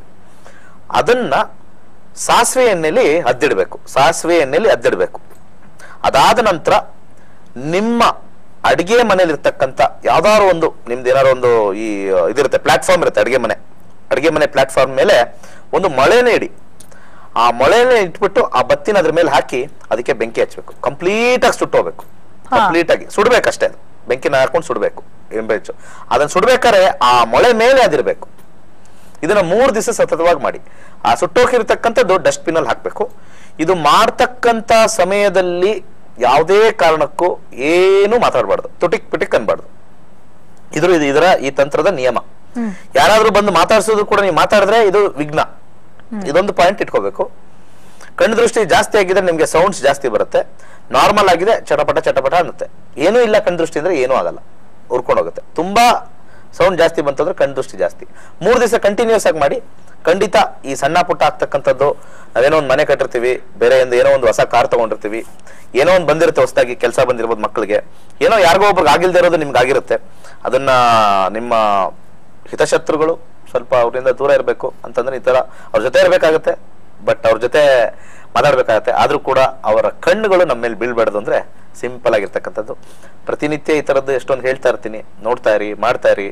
ಅದನ್ನ ಸಾಸಿವೆ ಎಣ್ಣೆಲಿ ಅದ್ದಿಡ್ಬೇಕು ಸಾಸಿವೆ ಎಣ್ಣೆಲಿ ಅದ್ದಿಡ್ಬೇಕು ಅದಾದ ನಂತರ ನಿಮ್ಮ ಅಡಿಗೆ ಮನೇಲಿ ಇರ್ತಕ್ಕಂಥ ಯಾವ್ದಾದ್ರು ಒಂದು ನಿಮ್ದು ಏನಾದ್ರು ಒಂದು ಈ ಇದಿರುತ್ತೆ ಪ್ಲಾಟ್ಫಾರ್ಮ್ ಇರುತ್ತೆ ಅಡಿಗೆ ಮನೆ ಅಡಿಗೆ ಮನೆ ಪ್ಲಾಟ್ಫಾರ್ಮ್ ಮೇಲೆ ಒಂದು ಮೊಳೆನೇ ಇಡಿ ಆ ಮೊಳೆನೇ ಇಟ್ಬಿಟ್ಟು ಆ ಬತ್ತಿನ ಅದ್ರ ಮೇಲೆ ಹಾಕಿ ಅದಕ್ಕೆ ಬೆಂಕಿ ಹಚ್ಬೇಕು ಕಂಪ್ಲೀಟ್ ಆಗಿ ಸುಟ್ಟೋಗ್ಬೇಕು ಹಾ. ಕಂಪ್ಲೀಟ್ ಆಗಿ ಸುಡ್ಬೇಕಷ್ಟೇ ಅದು ಬೆಂಕಿನ ಹಾಕೊಂಡು ಸುಡ್ಬೇಕು ಎಂಬೆ ಹೆಚ್ಚು ಅದನ್ನ ಸುಡ್ಬೇಕಾದ್ರೆ ಆ ಮೊಳೆ ಮೇಲೆ ಅದಿರ್ಬೇಕು ಇದನ್ನ ಮೂರು ದಿವಸ ಸತತವಾಗಿ ಮಾಡಿ ಆ ಸುಟ್ಟೋಗಿರ್ತಕ್ಕಂಥದ್ದು ಡಸ್ಟ್ಬಿನ್ ಅಲ್ಲಿ ಹಾಕ್ಬೇಕು ಇದು ಮಾಡ್ತಕ್ಕಂತ ಸಮಯದಲ್ಲಿ ಯಾವುದೇ ಕಾರಣಕ್ಕೂ ಏನು ಮಾತಾಡಬಾರ್ದು ತುಟಿಕ್ ಪಿಟಿಕ್ ಅನ್ಬಾರ್ದು ಇದ್ರ ಇದು ಇದರ ಈ ತಂತ್ರದ ನಿಯಮ ಯಾರಾದ್ರೂ ಬಂದು ಮಾತಾಡ್ಸೋದು ಕೂಡ ನೀವು ಮಾತಾಡಿದ್ರೆ ಇದು ವಿಘ್ನ ಇದೊಂದು ಪಾಯಿಂಟ್ ಇಟ್ಕೋಬೇಕು ಕಣ್ಣು ದೃಷ್ಟಿ ಜಾಸ್ತಿ ಆಗಿದ್ರೆ ನಿಮ್ಗೆ ಸೌಂಡ್ಸ್ ಜಾಸ್ತಿ ಬರುತ್ತೆ ನಾರ್ಮಲ್ ಆಗಿದೆ ಚಟಪಟ ಚಟಪಟ ಅನ್ನುತ್ತೆ ಏನೂ ಇಲ್ಲ ಕಣ್ಣು ದೃಷ್ಟಿ ಅಂದ್ರೆ ಏನೂ ಆಗಲ್ಲ ಉರ್ಕೊಂಡು ಹೋಗುತ್ತೆ ತುಂಬಾ ಸೌಂಡ್ ಜಾಸ್ತಿ ಬಂತಂದ್ರೆ ಕಣ್ ದೃಷ್ಟಿ ಜಾಸ್ತಿ ಮೂರು ದಿವಸ ಕಂಟಿನ್ಯೂಸ್ ಆಗಿ ಮಾಡಿ ಖಂಡಿತ ಈ ಸಣ್ಣ ಪುಟ್ಟ ಆಗ್ತಕ್ಕಂಥದ್ದು ನಾವೇನೋ ಒಂದು ಮನೆ ಕಟ್ಟಿರ್ತೀವಿ ಬೇರೆ ಒಂದು ಏನೋ ಒಂದು ಹೊಸ ಕಾರ್ ತಗೊಂಡಿರ್ತೀವಿ ಏನೋ ಒಂದು ಬಂದಿರುತ್ತೆ ಹೊಸದಾಗಿ ಕೆಲಸ ಬಂದಿರ್ಬೋದು ಮಕ್ಕಳಿಗೆ ಏನೋ ಯಾರಿಗೋ ಒಬ್ರಿಗೆ ಆಗಿಲ್ದೇ ಇರೋದು ನಿಮ್ಗೆ ಆಗಿರುತ್ತೆ ಅದನ್ನ ನಿಮ್ಮ ಹಿತಶತ್ರುಗಳು ಸ್ವಲ್ಪ ಅವರಿಂದ ದೂರ ಇರಬೇಕು ಅಂತಂದ್ರೆ ಈ ತರ ಅವ್ರ ಜೊತೆ ಇರಬೇಕಾಗತ್ತೆ ಬಟ್ ಅವ್ರ ಜೊತೆ ಮಾತಾಡ್ಬೇಕಾಗತ್ತೆ ಆದ್ರೂ ಕೂಡ ಅವರ ಕಣ್ಣುಗಳು ನಮ್ಮ ಮೇಲೆ ಬೀಳ್ಬಾರ್ದು ಅಂದ್ರೆ ಸಿಂಪಲ್ ಆಗಿರ್ತಕ್ಕಂಥದ್ದು ಪ್ರತಿನಿತ್ಯ ಈ ತರದ್ದು ಎಷ್ಟೊಂದು ಹೇಳ್ತಾ ಇರ್ತೀನಿ ನೋಡ್ತಾ ಇರಿ ಮಾಡ್ತಾ ಇರಿ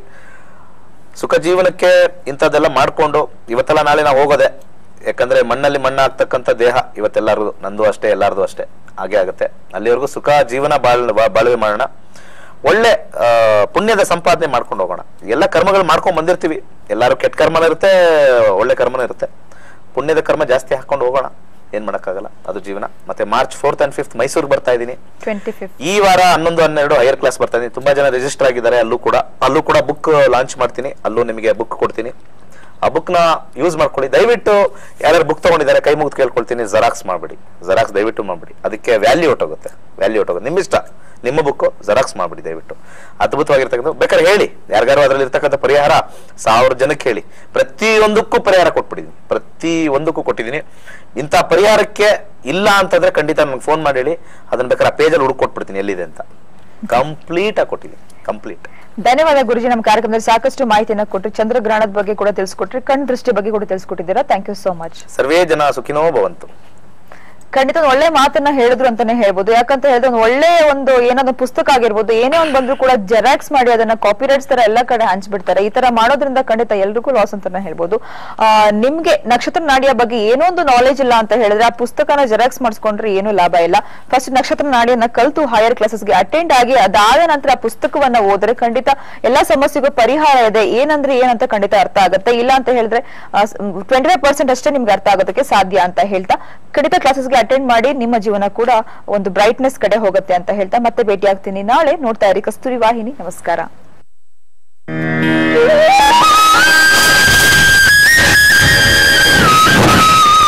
ಸುಖ ಜೀವನಕ್ಕೆ ಇಂಥದ್ದೆಲ್ಲ ಮಾಡ್ಕೊಂಡು ಇವತ್ತೆಲ್ಲ ನಾಳೆ ನಾವು ಹೋಗೋದೆ ಯಾಕಂದ್ರೆ ಮಣ್ಣಲ್ಲಿ ಮಣ್ಣ ಆಗ್ತಕ್ಕಂಥ ದೇಹ ಇವತ್ತೆಲ್ಲರೂ ನಂದು ಅಷ್ಟೇ ಎಲ್ಲಾರ್ದು ಅಷ್ಟೇ ಹಾಗೆ ಆಗುತ್ತೆ ಅಲ್ಲಿವರೆಗೂ ಸುಖ ಜೀವನ ಬಾಳ್ ಬಾ- ಬಾಳ್ವೆ ಮಾಡೋಣ ಒಳ್ಳೆ ಆ, ಪುಣ್ಯದ ಸಂಪಾದನೆ ಮಾಡ್ಕೊಂಡು ಹೋಗೋಣ ಎಲ್ಲ ಕರ್ಮಗಳು ಮಾಡ್ಕೊಂಡ್ ಬಂದಿರ್ತೀವಿ ಎಲ್ಲಾರು ಕೆಟ್ಟ ಕರ್ಮನ ಇರುತ್ತೆ ಒಳ್ಳೆ ಕರ್ಮನ ಇರುತ್ತೆ ಪುಣ್ಯದ ಕರ್ಮ ಜಾಸ್ತಿ ಹಾಕೊಂಡು ಹೋಗೋಣ ಏನ್ ಮಾಡಕ್ಕಾಗಲ್ಲ ಅದು ಜೀವನ ಮತ್ತೆ ಮಾರ್ಚ್ ಫೋರ್ತ್ ಅಂಡ್ ಫಿಫ್ತ್ ಮೈಸೂರಿಗೆ ಬರ್ತಾ ಇದ್ದೀನಿ ಟ್ವೆಂಟಿ ಫಿಫ್ತ್ ಈ ವಾರ ಹನ್ನೊಂದು ಹನ್ನೆರಡು ಹೈಯರ್ ಕ್ಲಾಸ್ ಬರ್ತಾ ಇದೀನಿ ತುಂಬಾ ಜನ ರಿಜಿಸ್ಟರ್ ಆಗಿದ್ದಾರೆ ಅಲ್ಲೂ ಕೂಡ ಅಲ್ಲೂ ಕೂಡ ಬುಕ್ ಲಾಂಚ್ ಮಾಡ್ತೀನಿ ಅಲ್ಲೂ ನಿಮಗೆ ಬುಕ್ ಕೊಡ್ತೀನಿ ಆ ಬುಕ್ ನ ಯೂಸ್ ಮಾಡ್ಕೊಳ್ಳಿ ದಯವಿಟ್ಟು ಯಾರ್ಯಾರು ಬುಕ್ ತಗೊಂಡಿದ್ದಾರೆ ಕೈ ಮುಗಿದು ಕೇಳ್ಕೊಳ್ತೀನಿ ಜೆರಾಕ್ಸ್ ಮಾಡ್ಬಿಡಿ ಜೆರಾಕ್ಸ್ ದಯವಿಟ್ಟು ಮಾಡ್ಬಿಡಿ ಅದಕ್ಕೆ ವ್ಯಾಲ್ಯೂ ಹೊಟ್ಟೋಗುತ್ತೆ ವ್ಯಾಲ್ಯೂ ಹೊಟ್ಟೋಗುತ್ತೆ ನಿಮ್ಮ ಇಷ್ಟ ನಿಮ್ಮ ಬುಕ್ ಜೆರಾಕ್ಸ್ ಮಾಡ್ಬಿಡಿ ದಯವಿಟ್ಟು ಅದ್ಭುತವಾಗಿರ್ತಕ್ಕಂಥ ಬೇಕಾದ್ರೆ ಹೇಳಿ ಯಾರಿಗಾರು ಅದರಲ್ಲಿ ಇರ್ತಕ್ಕಂಥ ಪರಿಹಾರ ಸಾವಿರ ಜನಕ್ಕೆ ಹೇಳಿ ಪ್ರತಿಯೊಂದಕ್ಕೂ ಪರಿಹಾರ ಕೊಟ್ಬಿಟ್ಟಿದ್ದೀನಿ ಪ್ರತಿ ಒಂದಕ್ಕೂ ಕೊಟ್ಟಿದ್ದೀನಿ ಇಂಥ ಪರಿಹಾರಕ್ಕೆ ಇಲ್ಲ ಅಂತಂದ್ರೆ ಖಂಡಿತ ನಮ್ಗೆ ಫೋನ್ ಮಾಡಿ ಹೇಳಿ ಅದನ್ನ ಬೇಕಾದ್ರೆ ಆ ಪೇಜಲ್ಲಿ ಹುಡುಕ್ ಕೊಟ್ಬಿಡ್ತೀನಿ ಎಲ್ಲಿದೆ ಅಂತ ಕಂಪ್ಲೀಟ್ ಆಗಿ ಕೊಟ್ಟಿದ್ದೀನಿ ಕಂಪ್ಲೀಟ್ ಧನ್ಯವಾದ ಗುರುಜಿ ನಮ್ಮ ಕಾರ್ಯಕ್ರಮದಲ್ಲಿ ಸಾಕಷ್ಟು ಮಾಹಿತಿಯನ್ನ ಕೊಟ್ಟರು ಚಂದ್ರಗ್ರಹಣದ ಬಗ್ಗೆ ಕೂಡ ತಿಳಿಸ್ಕೊಟ್ರಿ ಕಣ್ ದೃಷ್ಟಿ ಬಗ್ಗೆ ಕೂಡ ತಿಳಿಸ್ಕೊಟ್ಟಿದ್ದೀರಾ ಥ್ಯಾಂಕ್ ಯು ಸೋ ಮಚ್ ಸರ್ವೇ ಜನ ಸುಖಿನೋ ಭವಂತು ಖಂಡಿತ ಒಂದು ಒಳ್ಳೆ ಮಾತನ್ನ ಹೇಳಿದ್ರು ಅಂತಾನೆ ಹೇಳ್ಬೋದು ಯಾಕಂತ ಹೇಳಿದ್ರೆ ಒಂದು ಒಳ್ಳೆ ಒಂದು ಏನಾದ್ರು ಪುಸ್ತಕ ಆಗಿರ್ಬೋದು ಏನೇ ಒಂದು ಬಂದ್ರು ಕೂಡ ಜೆರಾಕ್ಸ್ ಮಾಡಿ ಅದನ್ನ ಕಾಪಿರೈಟ್ಸ್ ತರ ಎಲ್ಲ ಕಡೆ ಹಂಚ್ಬಿಡ್ತಾರೆ ಈ ತರ ಮಾಡೋದ್ರಿಂದ ಖಂಡಿತ ಎಲ್ರಿಗೂ ಲಾಸ್ ಅಂತಾನೆ ಹೇಳ್ಬೋದು ಆ, ನಿಮ್ಗೆ ನಕ್ಷತ್ರ ನಾಡಿಯ ಬಗ್ಗೆ ಏನೋ ಒಂದು ನಾಲೆಜ್ ಇಲ್ಲ ಅಂತ ಹೇಳಿದ್ರೆ ಆ ಪುಸ್ತಕನ ಜೆರಾಕ್ಸ್ ಮಾಡಿಸ್ಕೊಂಡ್ರೆ ಏನು ಲಾಭ ಇಲ್ಲ ಫಸ್ಟ್ ನಕ್ಷತ್ರ ನಾಡಿಯನ್ನ ಕಲ್ತು ಹೈಯರ್ ಕ್ಲಾಸಸ್ಗೆ ಅಟೆಂಡ್ ಆಗಿ ಅದಾದ ನಂತರ ಆ ಪುಸ್ತಕವನ್ನ ಓದ್ರೆ ಖಂಡಿತ ಎಲ್ಲಾ ಸಮಸ್ಯೆಗೂ ಪರಿಹಾರ ಇದೆ ಏನಂದ್ರೆ ಏನಂತ ಖಂಡಿತ ಅರ್ಥ ಆಗುತ್ತೆ ಇಲ್ಲ ಅಂತ ಹೇಳಿದ್ರೆ ಟ್ವೆಂಟಿ ಫೈವ್ ಪರ್ಸೆಂಟ್ ಅಷ್ಟೇ ನಿಮ್ಗೆ ಅರ್ಥ ಆಗೋದಕ್ಕೆ ಸಾಧ್ಯ ಅಂತ ಹೇಳ್ತಾ ಖಂಡಿತ ಕ್ಲಾಸಸ್ಗೆ ಅಟೆಂಡ್ ಮಾಡಿ ನಿಮ್ಮ ಜೀವನ ಕೂಡ ಒಂದು ಬ್ರೈಟ್ನೆಸ್ ಕಡೆ ಹೋಗುತ್ತೆ ಅಂತ ಹೇಳ್ತಾ ಮತ್ತೆ ಭೇಟಿ ಆಗ್ತೀನಿ ನಾಳೆ ನೋಡ್ತಾ ಇರಿ ಕಸ್ತೂರಿ ವಾಹಿನಿ ನಮಸ್ಕಾರ